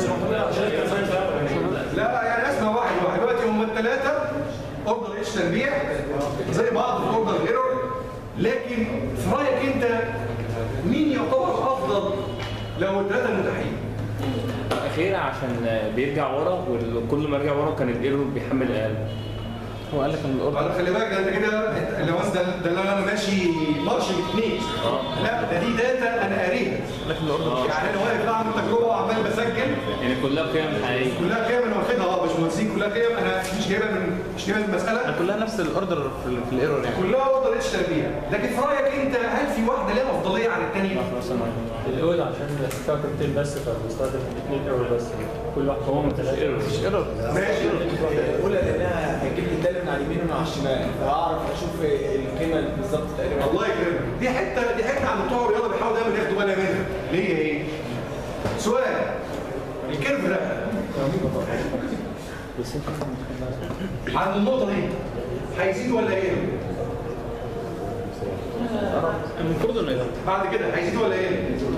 لا يعني اسمع واحد واحد دلوقتي هم الثلاثه اوردر اتش تربيع زي بعض في اوردر ايرور لكن في رايك انت مين يعتبر افضل لو الثلاثه متاحين؟ اخيرا عشان بيرجع ورا وكل ما رجع ورا كان الايرور بيحمل اقل هو قال لك ان الاوردر بعد خلي بالك ده انت كده انت- لو انت ده اللي انا ماشي مارشل تكنيك لا ده دي داتا انا قاريها قال لك ان الاوردر يعني انا واقف بعمل تجربه وعمال بسجل يعني كلها قيم حقيقيه كلها قيم انا واخدها اه باشمهندسين كلها قيم انا مش جايبها من مش جايبها من المساله كلها نفس الاوردر في, ال- في الايرور يعني كلها اوردر اتش تربيع لكن في رايك انت هل في واحده ليها افضليه عن الثانيه؟ الاولى عشان بتستخدم كتير بس فبنستخدم الاثنين ايرور بس كل واحد هو مفيش ايرور مش ايرور ماشي الاولى لانها هتجيب لي الداله من على اليمين ومن على الشمال فهعرف اشوف القيمه بالظبط تقريبا الله يكرمك دي حته دي حته عند بتوع الرياضه بيحاولوا دايما ياخدوا بالها منها ليه ايه؟ سؤال الكيرف ده عند النقطه دي هيزيد ولا ايه؟ المفروض انه يبقى بعد كده هيزيد ولا ايه؟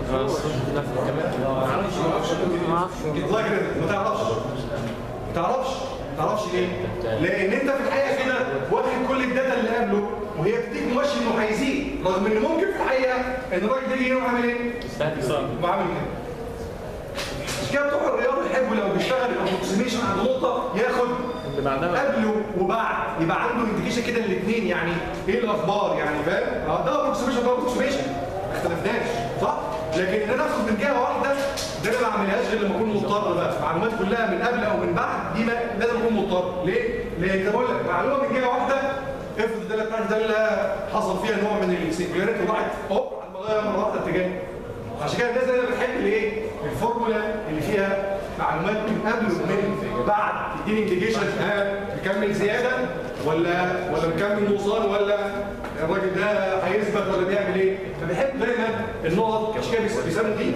الله يكرمك ما تعرفش ما تعرفش ما تعرفش ليه؟ لان انت في الحقيقه كده واخد كل الداتا اللي قبله وهي بتديك مؤشر انه هيزيد رغم ان ممكن في الحقيقه ان الراجل ده يجي يروح عامل ايه؟ وعامل كده مش كده بتوع الرياضه يحبوا لو بيشتغل الابروكسيميشن عند نقطه ياخد اللي بعدها قبله وبعد يبقى عنده انديكيشن كده الاثنين يعني ايه الاخبار يعني فاهم؟ اه ده ابروكسيميشن ده ابروكسيميشن ما اختلفناش صح؟ لكن ان انا اخد من جهه واحده ده انا ما بعملهاش غير لما اكون مضطر بقى المعلومات كلها من قبل او من بعد دي ما لازم اكون مضطر ليه؟ لان زي ما بقول لك معلومه من جهه واحده افرض الداله بتاعتي ده اللي حصل فيها نوع من السنجولاريتي وراحت هوب على المغاير مره واحده اتجاه عشان كده الناس دايما بتحب الايه؟ الفورمولا اللي فيها معلومات من قبل ومن بعد تديني انديكيشن ها مكمل زياده ولا ولا مكمل نقصان ولا الراجل ده هيثبت ولا بيعمل ايه؟ فبيحب دايما النقط عشان كده بيس- بيسموا دي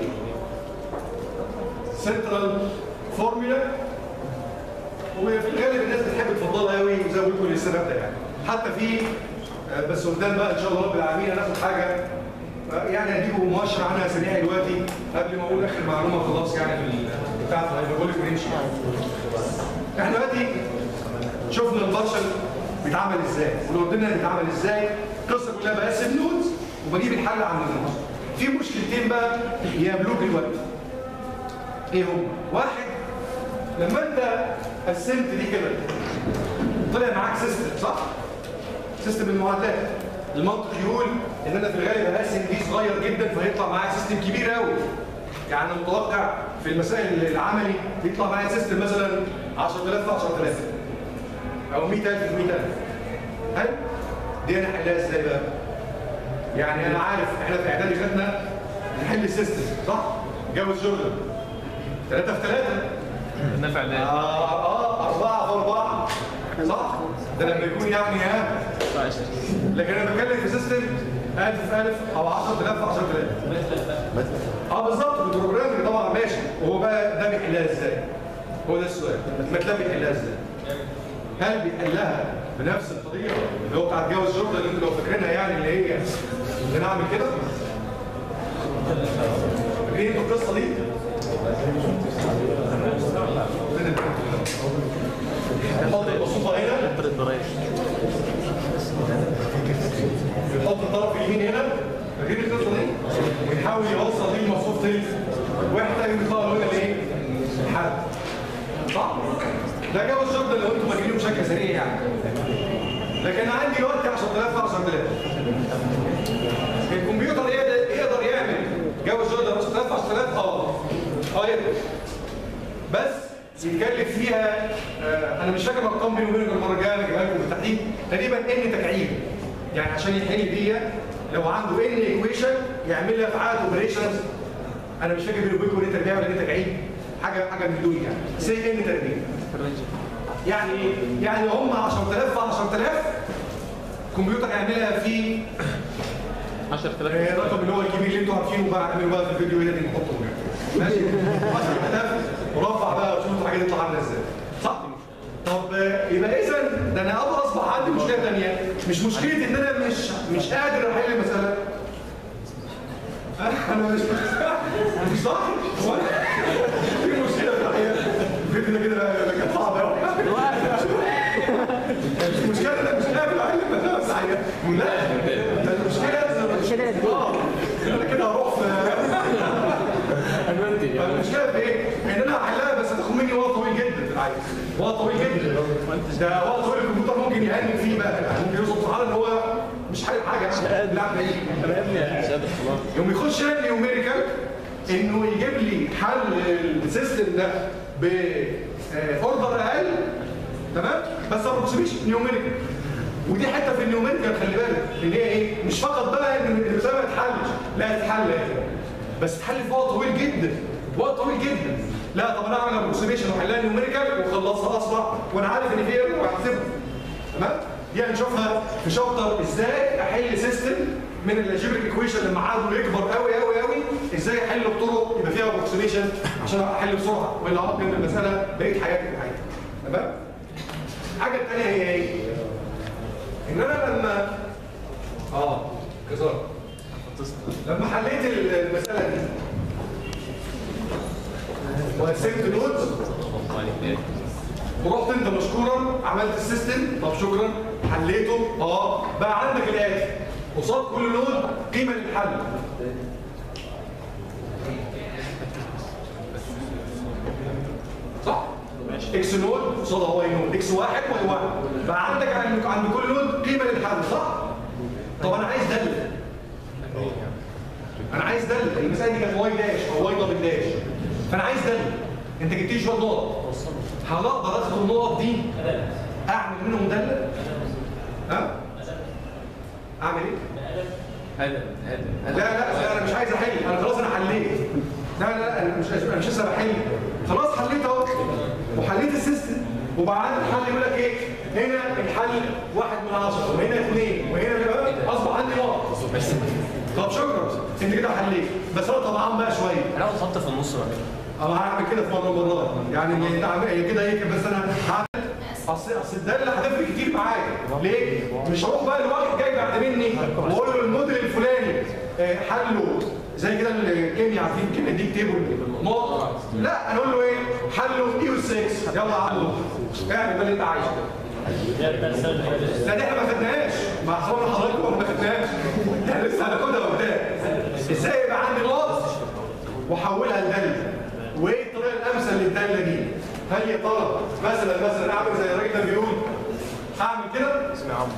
سنترال فورمولا وفي الغالب الناس بتحب تفضلها قوي زي ما بقول للسبب ده يعني حتى في آه، بس قدام بقى ان شاء الله رب العالمين هناخد حاجه آه، يعني هديكم مؤشر عنها سريع دلوقتي قبل ما اقول اخر معلومه خلاص يعني في ال- بتاعت الهيدروبوليك رينشيو احنا دلوقتي شفنا البارشل بيتعمل ازاي والاوردينال بيتعمل ازاي القصه كلها بقسم نودز وبجيب الحل عند النودز في مشكلتين بقى يقابلوك دلوقتي ايه هم واحد لما انت قسمت دي كده طلع معاك سيستم صح سيستم المعادلات المنطق يقول ان انا في الغالب هقسم دي صغير جدا فهيطلع معايا سيستم كبير قوي يعني انا متوقع في المسائل العملي يطلع معايا سيستم مثلا 10000 في 10000 او 100000 في 100000 حلو دي انا احلها ازاي بقى يعني انا عارف احنا في اعدادي خدنا نحل السيستم صح جوز جوردن 3 في 3 النفع ده اه اه 4 في 4 صح ده لما يكون يعني ها لكن انا بتكلم في سيستم 1000 في 1000 او 10000 في 10000 اه بالظبط بالبروجرامنج طبعا ماشي وهو بقى ده بيحلها ازاي؟ هو ده السؤال الماتلاب بيحلها ازاي؟ هل بيحلها بنفس الطريقه اللي هو بتاعت جوز جوردن اللي انتوا لو فاكرينها يعني اللي هي ان انا اعمل كده؟ فاكرين انتوا القصه دي؟ نحط البسيطه هنا بيحط الطرف اليمين هنا فاكرين القصه دي ويحاول يوصل دي المصروف تلت واحد يقوم يطلع هنا الايه؟ الحد صح؟ ده جاب الشرط لو انتم فاكرينه بشكل سريع يعني لكن انا عندي دلوقتي 10000 في 10000 الكمبيوتر يقدر يقدر يعمل جو الشرط 10000 في 10000 اه اه يقدر بس يتكلف فيها آه انا مش فاكر الارقام بيني وبينكم المره الجايه انا جايبها لكم بالتحديد تقريبا ان تكعيب يعني عشان يحل دي لو عنده ان ايكويشن يعمل لها افعال اوبريشنز انا مش فاكر بيني وبينكم ان تربيع ولا ان تكعيب حاجه حاجه من دول يعني سي ان تربيع يعني ايه؟ يعني هم 10000 في 10000 كمبيوتر يعملها في 10000 آه، الرقم اللي هو الكبير اللي انتوا عارفينه بقى اعملوا بقى في الفيديو هنا دي نحطه هنا ماشي 10000 ورفع بقى وشوف الحاجه دي تطلع عامله ازاي صح طب آه، يبقى اذا ده انا ابقى اصبح عندي مشكله ثانيه مش مشكله ان انا مش مش قادر احل المساله انا مش مش صح هو في مشكله في الحقيقه الفيديو ده كده ده كان صعب قوي مش مشكله انا مش قادر احل المساله الحقيقه لا ده المشكله مش قادر أديك. اه انا كده هروح في فالمشكله في ايه؟ ان انا هحلها بس هتاخد مني وقت طويل جدا في الحقيقه وقت طويل جدا ده وقت طويل الكمبيوتر ممكن يهنج فيه بقى يعني ممكن يوصل في حاله ان هو مش حل حاجه مش قادر لا بعيد انا يا ابني مش قادر خلاص يوم يخش يعمل نيوميريكال انه يجيب لي حل السيستم ده ب اوردر اقل تمام بس ابروكسيميشن نيوميريكال ودي حته في النيوميريكال خلي بالك ان هي ايه مش فقط بقى ان المساله ما تتحلش لا تتحل بس تتحل في وقت طويل جدا وقت طويل جدا لا طب انا اعمل ابروكسيميشن واحلها نيوميريكال واخلصها اسرع وانا عارف ان في ايرور وهحسبها تمام دي هنشوفها في شابتر ازاي احل سيستم من الالجبريك ايكويشن لما عدده يكبر قوي قوي قوي ازاي احل بطرق يبقى فيها ابروكسيميشن عشان احل بسرعه والا هقعد جنب المساله بقيه حياتي في الحقيقه تمام الحاجه الثانيه هي ايه ان انا لما اه كسر لما حليت المساله دي وقسمت نودز ورحت انت مشكورا عملت السيستم طب شكرا حليته اه بقى عندك الاتي قصاد كل نود قيمه للحل صح اكس نود قصادها واي نود اكس واحد واي واحد بقى عندك عند عند كل نود قيمه للحل صح طب انا عايز داله انا عايز داله المساله دي كانت واي داش او واي دبل داش فانا عايز داله انت جبت لي شويه نقط هنقدر اخد النقط دي اعمل منهم داله ها اعمل ايه هذا لا لا لا انا مش عايز احل انا خلاص انا حليت لا لا لا انا مش انا مش لسه بحل خلاص حليت اهو وحليت السيستم وبعد الحل يقول لك ايه هنا الحل واحد من عشرة وهنا اثنين وهنا كده اصبح عندي نقط طب شكرا انت كده حليت بس انا طبعا بقى شويه انا اتحط في النص بقى انا هعمل كده في مره من المرات يعني انت عامل هي كده هيك بس انا هعمل اصل اصل الداله هتفرق كتير معايا ليه؟ مش هروح بقى لواحد جاي بعد مني واقول له الموديل الفلاني آه، حله زي كده الكيمياء عارفين الكيمياء دي تيبل نقط لا انا اقول له ايه؟ يلا يا عمرو اعمل بقى اللي انت عايزه ده بتاع السنه اللي فاتت لا دي احنا ما خدناهاش مع احترام لحضراتكم ما خدناهاش احنا لسه هناخدها قدام ازاي يبقى عندي نقط واحولها لداله وايه الطريقه الامثل للداله دي هل يا ترى مثلا مثلا اعمل زي الراجل ده بيقول اعمل كده اسمي عمرو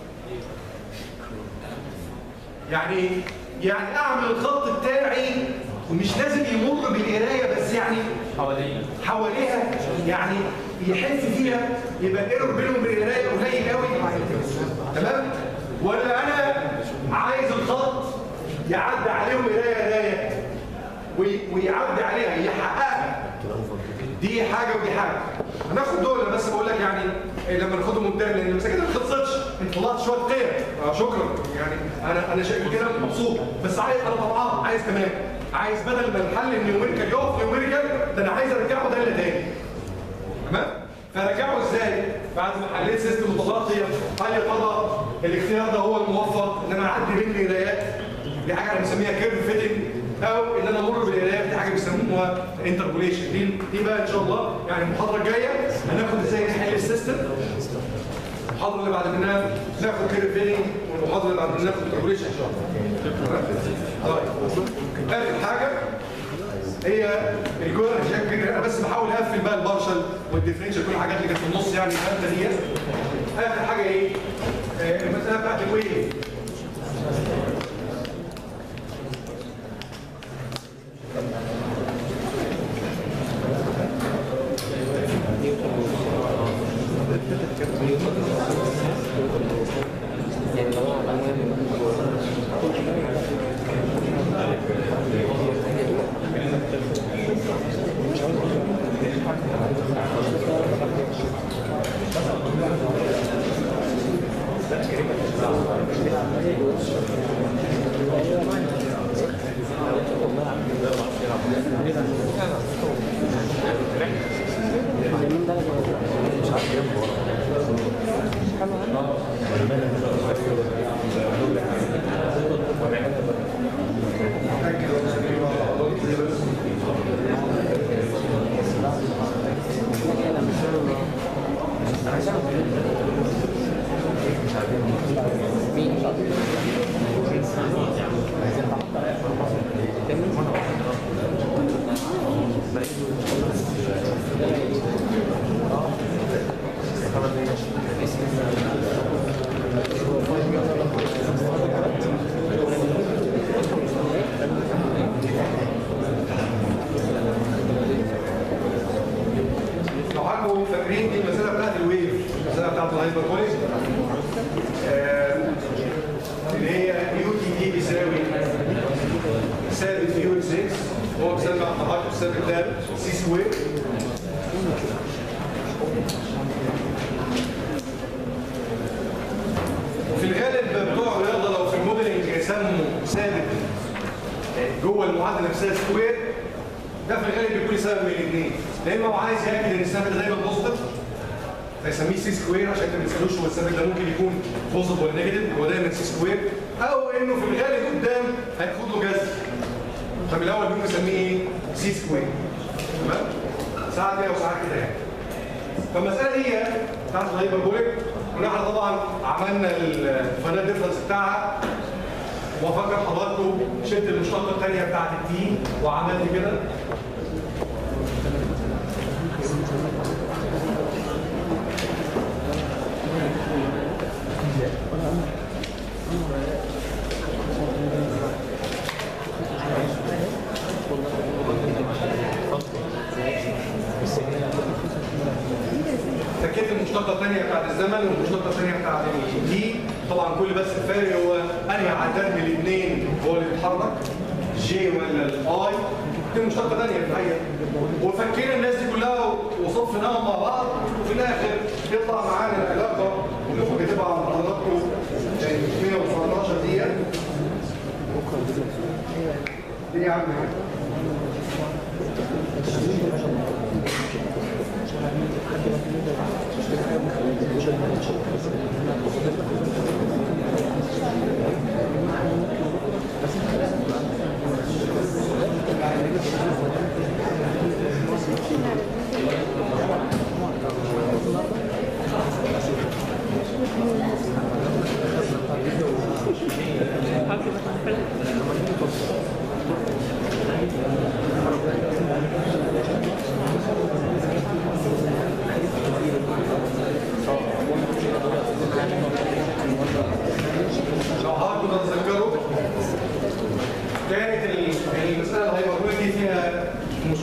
يعني يعني اعمل الخط بتاعي مش لازم يمر بالقرايه بس يعني حواليه حواليها يعني يحس فيها يبقى الايرور بينهم وبين القرايه قليل قوي تمام ولا انا عايز الخط يعدي عليهم قرايه قرايه وي- ويعدي عليها يحققها دي حاجه ودي حاجه هناخد دول أنا بس بقول لك يعني إيه لما ناخدهم قدام لان المساجد ما خلصتش انت طلعت شويه قيم آه شكرا يعني انا انا شايف كده مبسوط بس عايز انا طبعا عايز كمان عايز بدل ما الحل النيوميريكال يقف نيوميريكال ده انا عايز ارجعه داله تاني تمام فرجعه ازاي بعد ما حليت سيستم متغطيه هل يا ترى الاختيار ده هو الموفق ان انا اعدي بين القرايات دي حاجه انا بنسميها كيرف فيتنج او ان انا امر بالقرايات دي حاجه بيسموها انتربوليشن دي دي بقى ان شاء الله يعني المحاضره الجايه هناخد ازاي نحل السيستم المحاضره اللي بعد منها ناخد كيرف فيتنج والمحاضره اللي بعد منها ناخد انتربوليشن ان شاء الله طيب اخر حاجه هي الجوه شكل انا بس بحاول اقفل بقى البارشل والديفرنشال كل الحاجات اللي كانت في النص يعني الخمسه دي اخر حاجه ايه؟ آه، المساله بتاعت الويل يعني لو على من ده مش عارف لو حضراتكم فاكرين دي المساله بتاعت الويف المساله بتاعت الهايبربوليك آه، اللي هي يو تي دي بيساوي ثابت في يو اكس اكس هو بيسمى حضرتك الثابت ده سي سكوير وفي الغالب بتوع الرياضه لو في الموديلنج يسموا ثابت جوه المعادله نفسها سكوير ده في الغالب بيكون سبب من الاثنين يا اما هو عايز ياكد ان الثابت ده دايما بوزيتيف فيسميه سي سكوير عشان انت ما تسالوش هو الثابت ده ممكن يكون بوزيتيف ولا نيجاتيف هو دايما سي سكوير او انه في الغالب قدام هياخد له جذر فمن الاول بيقوم يسميه ايه؟ سي سكوير تمام؟ ساعات كده وساعات كده يعني فالمساله دي بتاعت الهايبربوليك كنا احنا طبعا عملنا الفاينل ديفرنس بتاعها وافكر حضراتكم شلت المشتقه الثانيه بتاعت التي وعملت كده فكيت المشتقه الثانيه بتاعت الزمن والمشتقه الثانيه بتاعت التي طبعا كل بس الفارق هو انهي عدد من الاثنين هو اللي بيتحرك جي ولا الاي دي مشتقه ثانيه في الحقيقه وفكينا الناس دي كلها وصفناهم مع بعض وفي الاخر يطلع معانا العلاقه اللي ممكن تبقى عند حضراتكم 119 دقيقه دي يا عم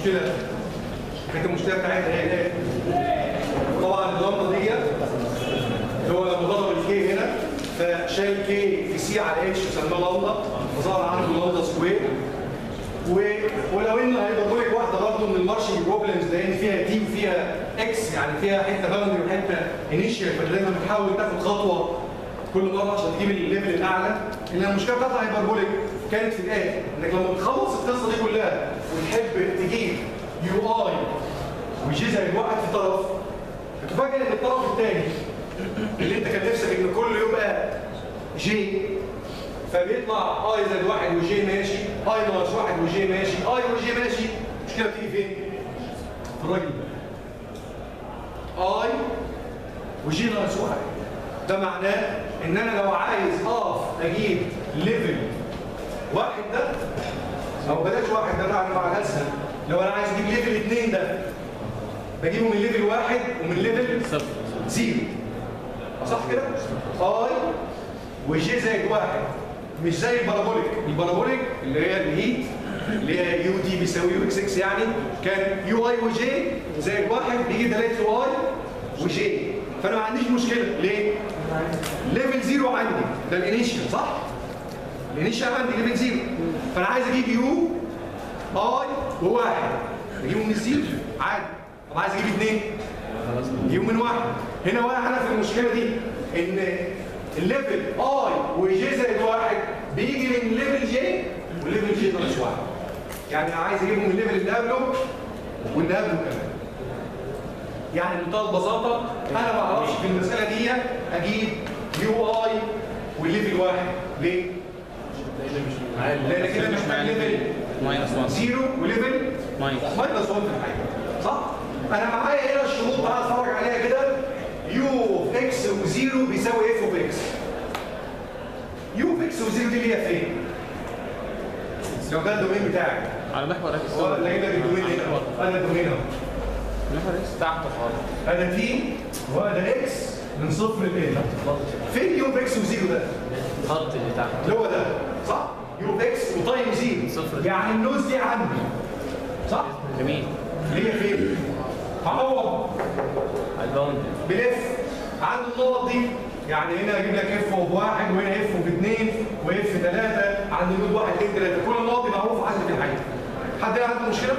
المشكله كانت المشكله بتاعتها هي ايه طبعا اللمبه دي اللي هو لما ضرب الكي هنا فشال كي في سي على اتش سماه لمبه فظهر عنده لمبه سكوير و... ولو ان هيبقى بقول لك واحده برضه من المارشنج بروبلمز لان فيها تي وفيها اكس يعني فيها حته باوندري وحته انيشال فدايما بتحاول تاخد خطوه كل مره عشان تجيب الليفل الاعلى ان المشكله بتاعت الهايبربوليك كانت في الاخر انك لما بتخلص القصه دي كلها وتحب تجيب يو اي ويجي زي واحد في طرف تتفاجئ ان الطرف الثاني اللي انت كان نفسك ان كله يبقى جي فبيطلع اي زائد واحد وجي ماشي اي ناقص واحد وجي ماشي اي وجي ماشي المشكله بتيجي فين؟ في الراجل ده اي وجي ناقص واحد ده معناه ان انا لو عايز اقف اجيب ليفل واحد ده او بلاش واحد ده مع مع الاسهل لو انا عايز اجيب ليفل اثنين ده بجيبه من ليفل واحد ومن ليفل صفر زيرو صح كده؟ اي وجي زائد واحد مش زي البارابوليك البارابوليك اللي هي الهيت اللي هي يو دي بيساوي يو اكس اكس يعني كان يو اي وجي زائد واحد بيجي دلاله يو اي وجي فانا ما عنديش مشكله ليه؟ ليفل زيرو عندي ده الانيشال صح؟ الانيشال عندي ليفل زيرو فانا عايز اجيب يو اي وواحد اجيبه من الزيرو عادي طب عايز اجيب اثنين جيبه من واحد هنا واقع انا في المشكله دي ان الليفل اي وجي زائد واحد بيجي من ليفل جي وليفل جي ناقص واحد يعني انا عايز اجيبه من الليفل اللي قبله واللي قبله كمان يعني بمنتهى البساطه انا ما اعرفش في المساله دي اجيب يو اي والليفل واحد ليه؟ لان كده محتاج ليفل ماينس 1 زيرو وليفل ماينس ماينس 1 في الحقيقه صح؟ انا معايا هنا الشروط بقى اتفرج عليها كده يو اوف اكس وزيرو بيساوي اف اوف اكس يو اوف اكس وزيرو دي اللي هي فين؟ لو ده الدومين بتاعك على محور اكس هو اللي جايب لك الدومين هنا انا الدومين اهو محور اكس تحت خالص انا تي وده اكس من صفر ل فين يو اوف اكس وزيرو ده؟ الخط اللي تحت اللي هو ده صح؟ يو اوف اكس وتايم زيرو صفر. يعني النوز دي عندي صح؟ جميل اللي هي فين؟ هعوض على الباوندري بلف عنده النقط دي يعني هنا اجيب لك اف اوف واحد وهنا اف اوف اثنين واف ثلاثه عند نود واحد اثنين ثلاثه كل النقط دي معروفه عندي في الحقيقه حد هنا عنده مشكله؟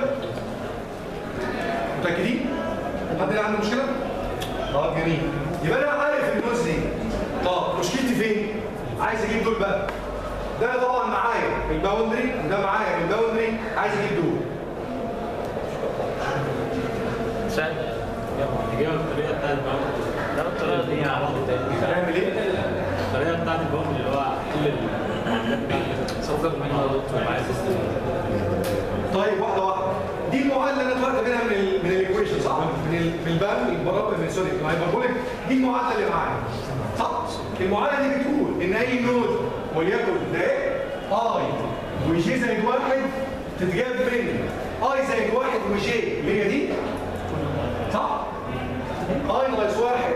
متاكدين؟ حد هنا عنده مشكله؟ طب جميل يبقى انا عارف النوز دي طب مشكلتي فين؟ عايز اجيب دول بقى ده طبعا معايا الباوندري وده معايا الباوندري عايز اجيب دول سهل الإجابة الطريقة بتاعت الباوند ده الطريقه دي على واحد تاني هنعمل ايه؟ الطريقة بتاعت الباوند اللي هو حل المعادلات بتاعت صفر منها دكتور عايز طيب واحده واحده دي المعادله اللي انا طلعت منها من ال من الايكويشن صح؟ من ال من الباب البرابل من سوري الهايبربوليك دي المعادله اللي معايا صح؟ المعادله دي بتقول ان اي نود وليكن ده اي وجي زائد واحد تتجاب من اي زائد واحد وجي اللي هي دي صح؟ اي ناقص واحد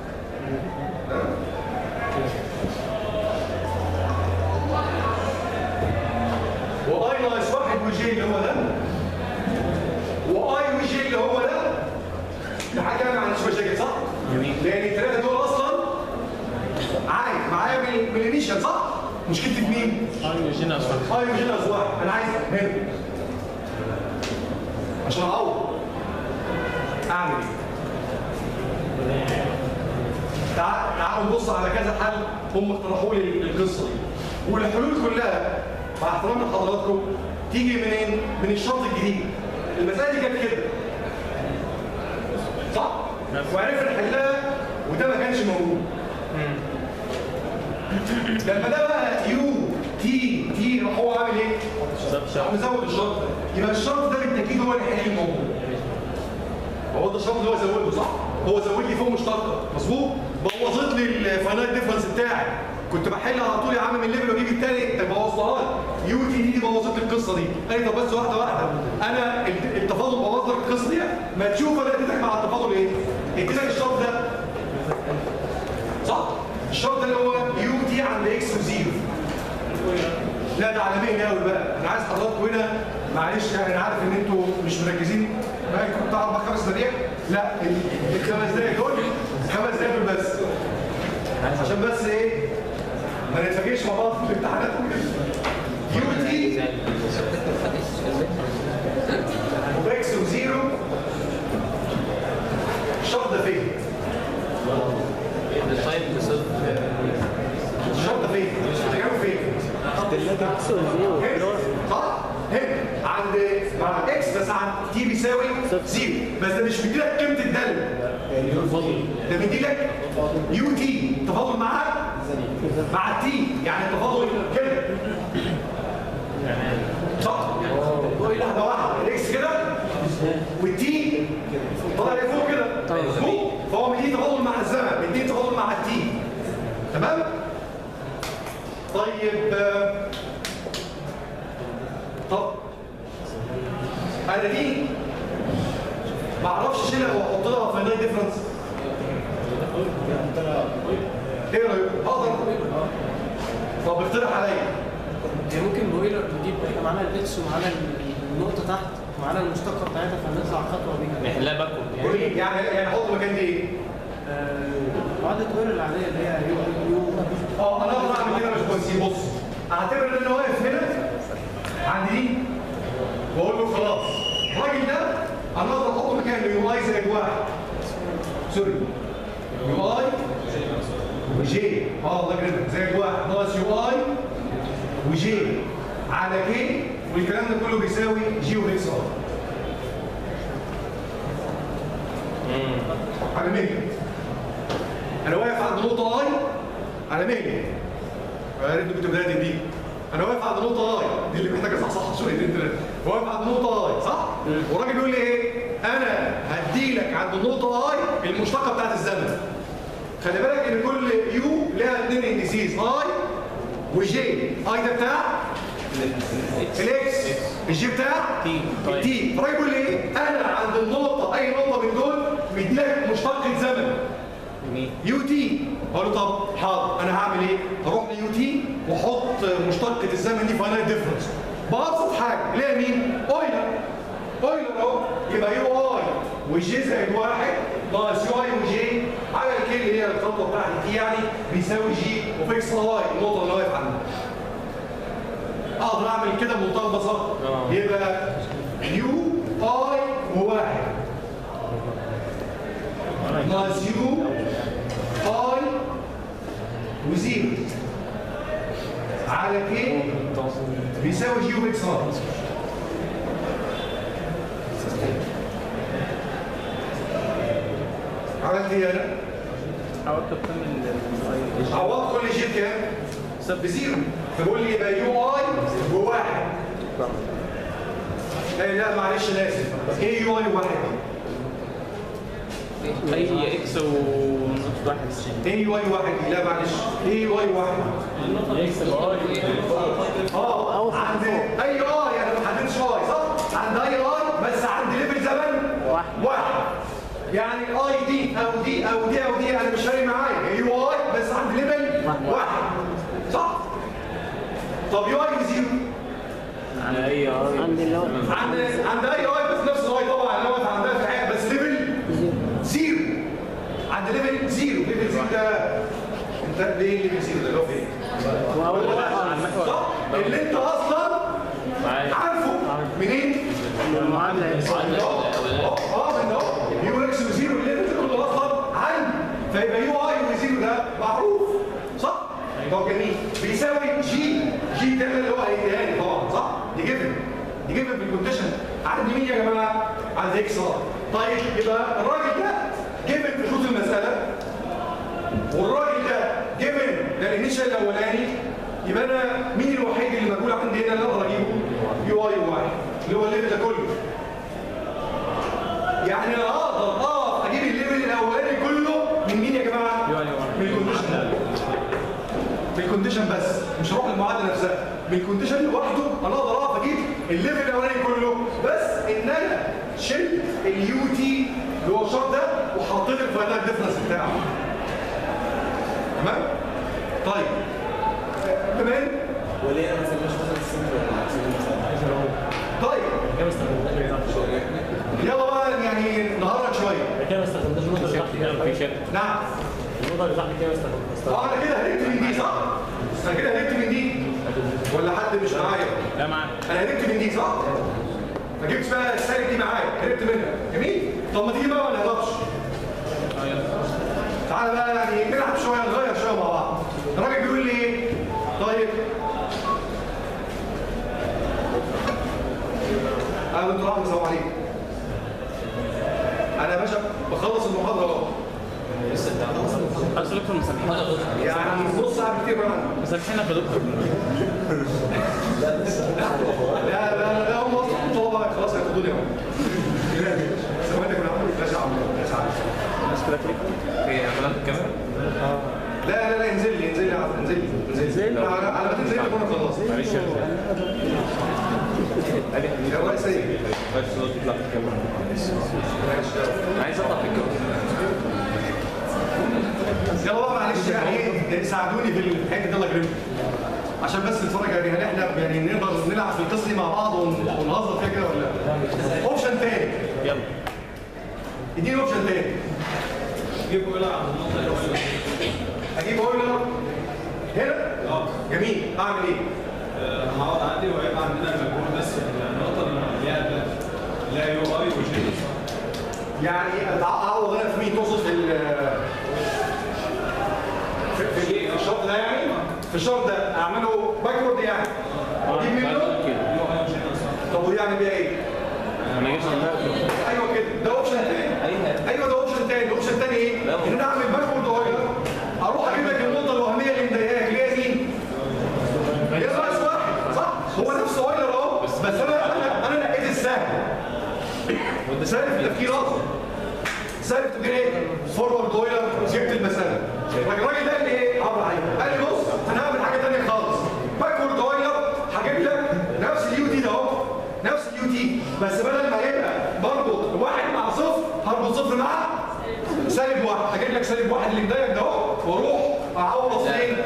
واي ناقص واحد وجي اللي هو ده واي وجي اللي هو ده لحد كده ما عنديش مشاكل صح؟ جميل. لان الثلاثه دول اصلا عادي معايا من من الانيشال صح؟ مشكلتي في مين؟ اي وجي ناقص واحد اي وجي ناقص واحد انا عايز هنا عشان اعوض اعمل ايه؟ تعال تعالوا نبص على كذا حل هم اقترحوا لي القصه دي والحلول كلها مع احترام لحضراتكم تيجي منين؟ من الشرط الجديد المسائل دي كانت كده صح؟ وعرفنا نحلها وده ما كانش موجود لما ده بقى يو تي تي راح هو عامل ايه؟ راح مزود الشرط ده يبقى الشرط ده بالتاكيد هو اللي هيحل الموضوع هو ده الشرط اللي هو زوده صح؟ هو زود لي فوق مشتقه مظبوط؟ بوظت لي الفاينل ديفرنس بتاعي كنت بحل على طول يا عم من الليفل واجيب التاني طب بوظتها لي يو تي دي بوظت لي القصه دي قال لي طب بس واحده واحده انا الت- التفاضل بوظ لك القصه دي ما تشوف انا اديتك مع التفاضل ايه؟ اديتك الشرط ده صح؟ الشرط ده اللي هو يو تي عند اكس وزيرو لا ده عالمين قوي بقى انا عايز حضراتكم هنا معلش يعني انا عارف ان انتوا مش مركزين بقى كنت بتاع اربع خمس دقايق لا ال- الخمس دقايق دول خمس دقايق دول بس عشان بس ايه ما نتفاجئش مع بعض في الامتحانات وكده يو تي واكس وزيرو الشرط ده فين؟ التايم بصفر الشرط ده فين؟ هتجاوب فين؟ هنا صح؟ هنا عند مع اكس بس عند تي بيساوي زيرو بس ده مش مديلك قيمه الداله ده مديلك يو تي تفاضل معاه مع تي يعني التفاضل كده صح؟ واحده واحده الاكس كده والتي طالع لفوق كده فوق فهو مديه تفاضل مع الزمن مديه تفاضل مع التي تمام؟ طيب آه، طب انا دي ما اعرفش اشيلها واحط لها فاينل ديفرنس ايه رايك اقدر طب اقترح عليا هي ممكن بويلر نجيب احنا معانا الاكس ومعانا النقطه تحت ومعانا المشتقه بتاعتها فنطلع خطوه بيها نحلها باكورد يعني قول لي يعني يعني احط مكان دي ايه آه، قاعده ويلر العاديه اللي هي يو يو اه انا اقدر اعمل كده يا باشمهندس بص اعتبر ان انا واقف هنا عند دي واقول له خلاص الراجل ده انا اقدر احط مكانه يو اي زائد واحد سوري يو اي وجي اه الله يكرمك زائد واحد ناقص يو اي وجي على كي والكلام ده كله بيساوي جي واكس ار على مية انا واقف عند نقطه اي على مية يا ريت كنت بدات دي انا واقف عند نقطه اي دي اللي محتاجه صحصح شويتين ثلاثه واقف عند نقطه اي صح والراجل بيقول لي ايه انا هديلك عند النقطه اي المشتقه بتاعت الزمن خلي بالك ان كل يو لها اثنين انديسيز اي وجي اي ده بتاع الاكس الجي بتاع تي. التي فالراجل بيقول لي ايه انا عند النقطه اي نقطه من دول مديلك مشتقه زمن يو تي اقول له طب حاضر انا هعمل ايه هروح ليو تي واحط مشتقه الزمن دي فاينل ديفرنس بابسط حاجه اللي هي مين اويلر اويلر اهو يبقى يو اي وجي زائد واحد ناقص يو اي وجي على الكي اللي هي الخطوه بتاعتي دي يعني بيساوي جي وفيكس اي النقطه اللي واقف عندها اقدر اعمل كده بمنتهى البساطه يبقى يو اي وواحد ناقص يو اي وزيرو على كي بيساوي جي واكس ار عملت ايه انا؟ حاولت اكمل ال- عوضت كل شيء بكام؟ بزيرو فبقول لي يبقى يو اي بواحد لا لا معلش انا اسف ايه يو اي واحد اي اكس ونص واحد ايه يو اي واحد دي؟ لا معلش ايه يو اي واحد اكس باي اه عند اي اي انا ما حددتش اي صح؟ عند اي اي بس عند ليفل زمن واحد. واحد يعني اي دي او دي او دي او دي انا مش فارق معايا يو اي بس عند ليفل واحد صح؟ طب يو اي بزيرو على اي ار عندي اللي هو عند عند اي اي بس نفس الاي طبعا اللي واقف عندها في حاجه بس ليفل زيرو عند ليفل زيرو ليفل زيرو ده انت ليه ليفل زيرو ده اللي هو فين؟ صح؟ اللي انت اصلا معايا عارفه منين؟ المعادله اه اه من اهو يو اكس وزيرو اللي انت كله اصلا عندي فيبقى يو اي وزيرو ده معروف صح؟ طب جميل بيساوي جي جي ده اللي هو هيديها لي طبعا صح؟ دي جيفن دي جيفن بالكونديشن عند مين يا جماعه؟ عند اكس ار طيب يبقى الراجل ده جيفن في شروط المساله والراجل ده جيفن ده الانيشال الاولاني يبقى انا مين الوحيد اللي مجهول عندي هنا اللي اقدر اجيبه؟ يو اي واحد اللي هو الليفل ده كله يعني انا اقدر اقف اجيب الليفل الاولاني كله من مين يا جماعه؟ من الكونديشن من الكونديشن بس مش هروح للمعادله نفسها من الكونديشن لوحده انا اقدر اقف اجيب الليفل الاولاني كله بس ان انا شلت اليو تي اللي هو الشرط ده وحطيت الفاينل ديفرنس بتاعه تمام؟ طيب تمام؟ وليه انا ما سميتش مثلا السنتر ولا عكس المسألة؟ طيب كده ما استخدمناش النقطة اللي تحت. يلا بقى يعني نهرج شويه كده ما استخدمناش النقطة اللي تحت كده في شركه نعم النقطة اللي تحت كده ما استخدمناش اه انا كده هربت من دي صح؟ انا كده هربت من دي ولا حد مش معايا؟ لا معاك انا هربت من دي صح؟ ما جبتش بقى السالك دي معايا هربت منها جميل؟ طب ما تيجي بقى ولا نهربش؟ اه يلا تعالى بقى يعني نلعب شويه نغير شويه مع بعض الراجل بيقول لي ايه؟ طيب اهلا دكتور احمد السلام عليكم انا يا باشا بخلص المحاضره اهو خلاص يا دكتور مسامحينا يعني نص ساعه كتير بقى عندي. مسامحينا يا دكتور لا لا لا هم اصلا طلبه خلاص هياخدوني اهو سمعتك من عمرو ماشي يا عمرو ماشي يا عمرو مشكلة ليك هي عملت الكاميرا لا لا لا انزل لي انزل لي يا عمرو، انزل لي انزل لي على على ما تنزل لي اكون خلصت معلش يا يا ريس ايه بس تطلع في الكاميرا ماشي يلا. عايز اطلع في الكاميرا يلا بقى معلش يعني ايه ساعدوني في الحته دي الله يكرمكم عشان بس نتفرج يعني هل احنا يعني نقدر نلعب في القصه دي مع بعض ون- ونهزر فيها كده ولا لا؟ اوبشن تاني يلا اديني اوبشن تاني جيب اويلر عند النقطه اللي هو اجيب اويلر هنا اه جميل اعمل ايه؟ آه، هقعد عندي وهيبقى عندنا المجهول بس النقطه اللي هي لا يو اي وجي يعني اعوض انا في مين تقصد في ال في في, في الشوط ده يعني في الشوط ده اعمله باكورد يعني اجيب منه طب ويعمل بيها ايه؟ انا جبت ايوه كده ده اوبشن تاني ايوه ده اوبشن تاني الاوبشن التاني ايه؟ ان انا اعمل باكورد اويلر اروح اجيب لك النقطه الوهميه اللي مضايقاك اللي هي مين؟ هي ناقص واحد صح؟ هو نفس اويلر اهو بس انا انا انا نقيت السهل سهل في التفكير اصلا سهل في التفكير ايه؟ فورورد اويلر جبت المساله لكن الراجل ده قال لي ايه؟ عبر عليه قال لي بص انا هعمل حاجه ثانيه خالص باكورد اويلر هجيب لك نفس اليو تي ده اهو نفس اليو تي بس بدل ما يبقى بربط واحد مع صفر هربط صفر مع سالب واحد هجيب لك سالب واحد اللي مضايقك ده اهو واروح اعوض فين؟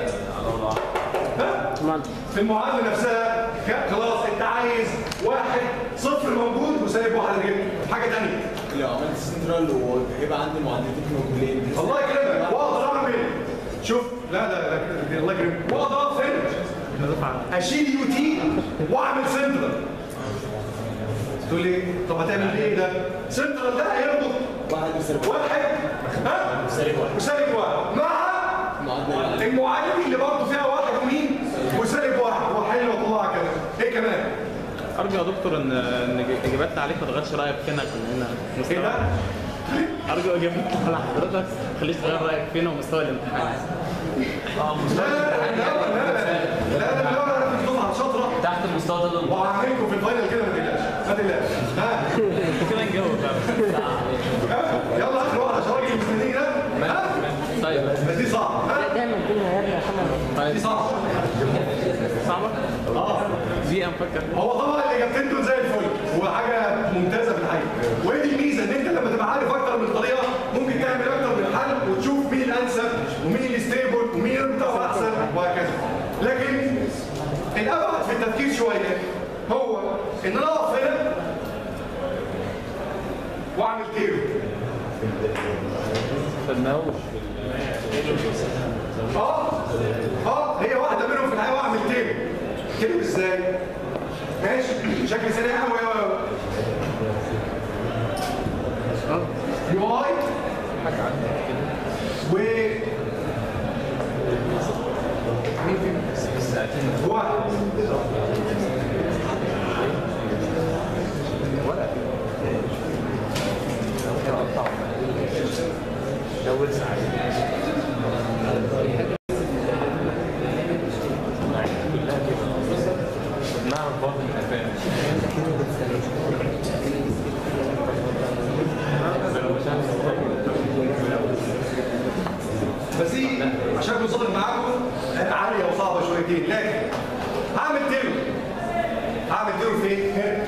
ها؟ في المعادله نفسها ك- خلاص انت عايز واحد صفر موجود وسالب واحد اللي جبته حاجه ثانيه لو عملت سنترال وهيبقى عندي معادلتين موجودين الله يكرمك واقدر اعمل شوف لا لا لا كده، الله يكرمك واقدر اقف هنا اشيل يو تي واعمل سنترال تقول لي طب هتعمل ايه ده؟ سنترال ده هيربط واحد وسالب واحد ها؟ سالب واحد. وسالب واحد مع معادلة المعادله اللي برضه فيها واحد ومين؟ وسالب واحد واحل واطلعها كده ايه كمان؟ ارجو يا دكتور ان ان اجاباتنا عليك ما تغيرش رايك فينا كلنا ايه مستوى ده؟ ارجو اجابتنا على حضرتك خليش تغير رايك فينا ومستوى الامتحان لا لا لا لا لا لا لا لا لا انا في الدفعه شاطره تحت المستوى ده وهعملكم في الفاينل كده ما تقلقش ما تقلقش ها كده نجاوب بقى ها؟ يلا اخر واحد عشان راجل مستنيك ده ها طيب بس دي صعبه ها دايما الدنيا يا محمد دي صعبه صعبة؟ اه دي نفكر هو طبعا الاجابتين دول زي الفل وحاجه ممتازه في الحقيقه وايه دي الميزه ان انت لما تبقى عارف اكتر من طريقه ممكن تعمل اكتر من حل وتشوف مين الانسب ومين الستيبل ومين امتى احسن وهكذا لكن الابعد في التفكير شويه هو ان انا اقف هنا واعمل تيرو خدناهوش اه اه هي واحده منهم في الحقيقه واعمل تيرو تيرو ازاي؟ ماشي شكل سريع قوي قوي قوي يو اي و مين فيهم؟ واحد نعرف برضه من الفهم بس دي عشان اكون صادق معاكم عاليه وصعبه شويتين لكن هعمل تيرو هعمل تيرو فين؟ هنا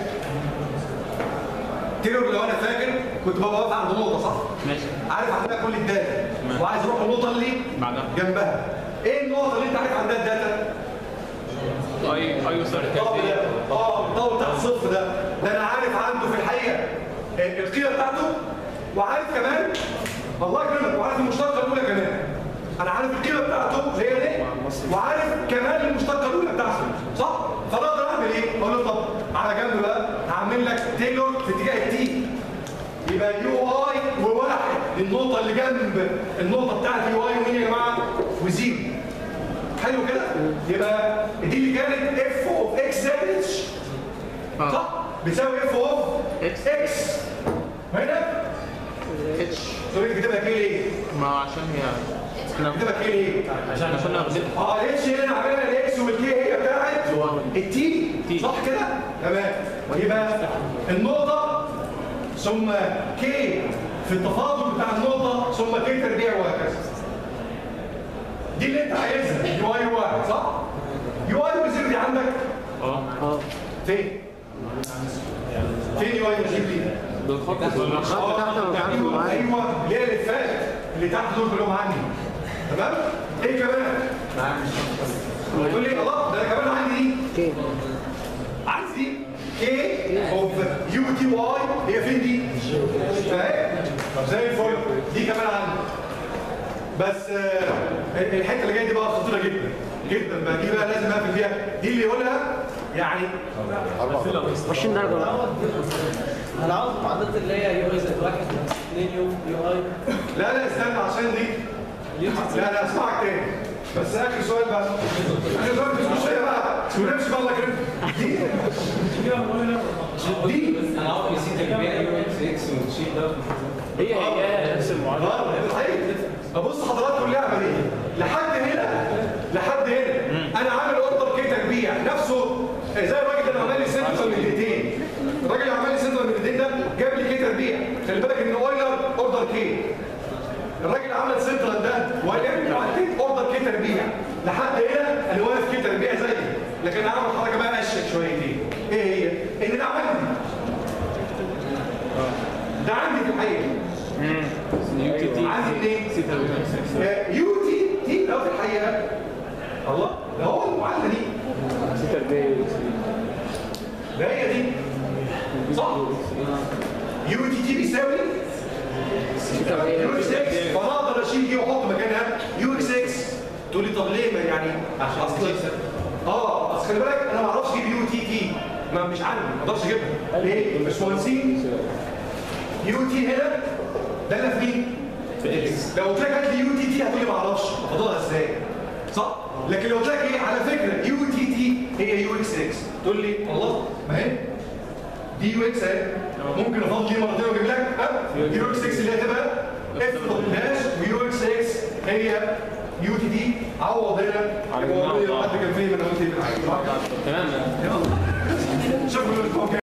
تيرو لو انا فاكر كنت ببقى واقف عند نقطه صح؟ ماشي عارف عندها كل الداتا وعايز اروح النقطه اللي بعدها. جنبها ايه النقطه اللي انت عارف عندها الداتا؟ اي اي يسار الطابق ده اه الطابق بتاع الصفر ده ده انا عارف عنده في الحقيقه آه، القيمه بتاعته وعارف كمان الله يكرمك وعارف المشتقه الاولى كمان انا عارف القيمه بتاعته اللي هي دي وعارف كمان المشتقه الاولى بتاعته صح فانا اقدر اعمل ايه اقول له طب على جنب بقى هعمل لك تيلور في اتجاه التي يبقى يو اي وواحد النقطه اللي جنب النقطه بتاعت يو اي ومين يا جماعه وزيرو حلو كده يبقى دي اللي كانت اف اوف اكس زائد اتش صح بتساوي اف اوف إكس. اكس هنا اتش سوري كاتبها كده ليه ما هو عشان هي احنا كاتبها كده ليه عشان كنا واخدين اه الاتش هنا عاملها الاكس والكي هي بتاعت التي صح كده تمام يبقى النقطه ثم كي في التفاضل بتاع النقطه ثم كي تربيع وهكذا دي اللي انت عايزها يو اي واحد صح يو اي وزيرو دي عندك اه فين فين يو اي وزيرو دي بالخط الخط تحت أنا مش عارف ايوه معايا. ايوه اللي هي الافات اللي تحت دول كلهم عندي تمام ايه كمان تقول لي الله ده انا كمان عندي دي كي عندي دي كي اوف يو تي واي هي فين دي؟ اهي طب زي الفل دي كمان عندي بس آه، الحته اللي جايه دي بقى خطيره جدا جدا بقى دي بقى لازم اقفل فيها دي اللي يقولها يعني 20 درجة بقى. هنعوض المعادلات اللي هي يو اي زائد واحد بلس 2 يو يو اي لا لا استنى عشان دي لا لا اسمعك تاني بس اخر سؤال بقى اخر سؤال مش مش هي بقى ما نمشي بقى الله يكرمك دي دي انا عارف نسيت تربيع يو اكس اكس والشيت ده هي هي نفس المعادله اه ده صحيح ابص حضراتكم اللعبه دي لحد هنا لحد هنا انا عامل اوردر كي تربيع نفسه زي الراجل اللي عمل لي سنتر من الايدين الراجل اللي عمل لي سنتر من الايدين ده جاب لي كي تربيع خلي بالك ان اويلر اوردر كي الراجل اللي عمل سنترال ده وقال لي وحطيت اوردر كي تربيع لحد هنا انا واقف كي تربيع زي لكن انا عامل حركه بقى اشيك شويتين ايه هي؟ ان ده عندي ده عندي في الحقيقه يو تي تي عندي اثنين يو تي تي ده في الحقيقه الله ده هو المعادله دي سي تربيع ده هي دي صح يو تي تي بيساوي يو اكس اكس فانا اقدر اشيل دي واحط مكانها يو اكس اكس تقول لي طب ليه ما يعني عشان اصل اه اصل خلي بالك انا ما اعرفش اجيب يو تي تي ما مش عندي ما اقدرش اجيبها ليه؟ مش مهندسين يو تي هنا ده اللي في مين؟ في اكس لو قلت لك هات لي يو تي تي هتقول لي ما اعرفش افضلها ازاي؟ صح؟ لكن لو قلت لك ايه على فكره يو تي تي هي يو اكس اكس تقول لي الله ما هي دي يو اكس اهي ممكن افضل دي مرتين واجيب لك ها يو اكس اكس اللي هتبقى اف داش ويو اكس اكس هي يو تي تي عوض هنا على يبقى الجماعة. حد كان فين انا قلت ايه تمام يلا شكرا لكم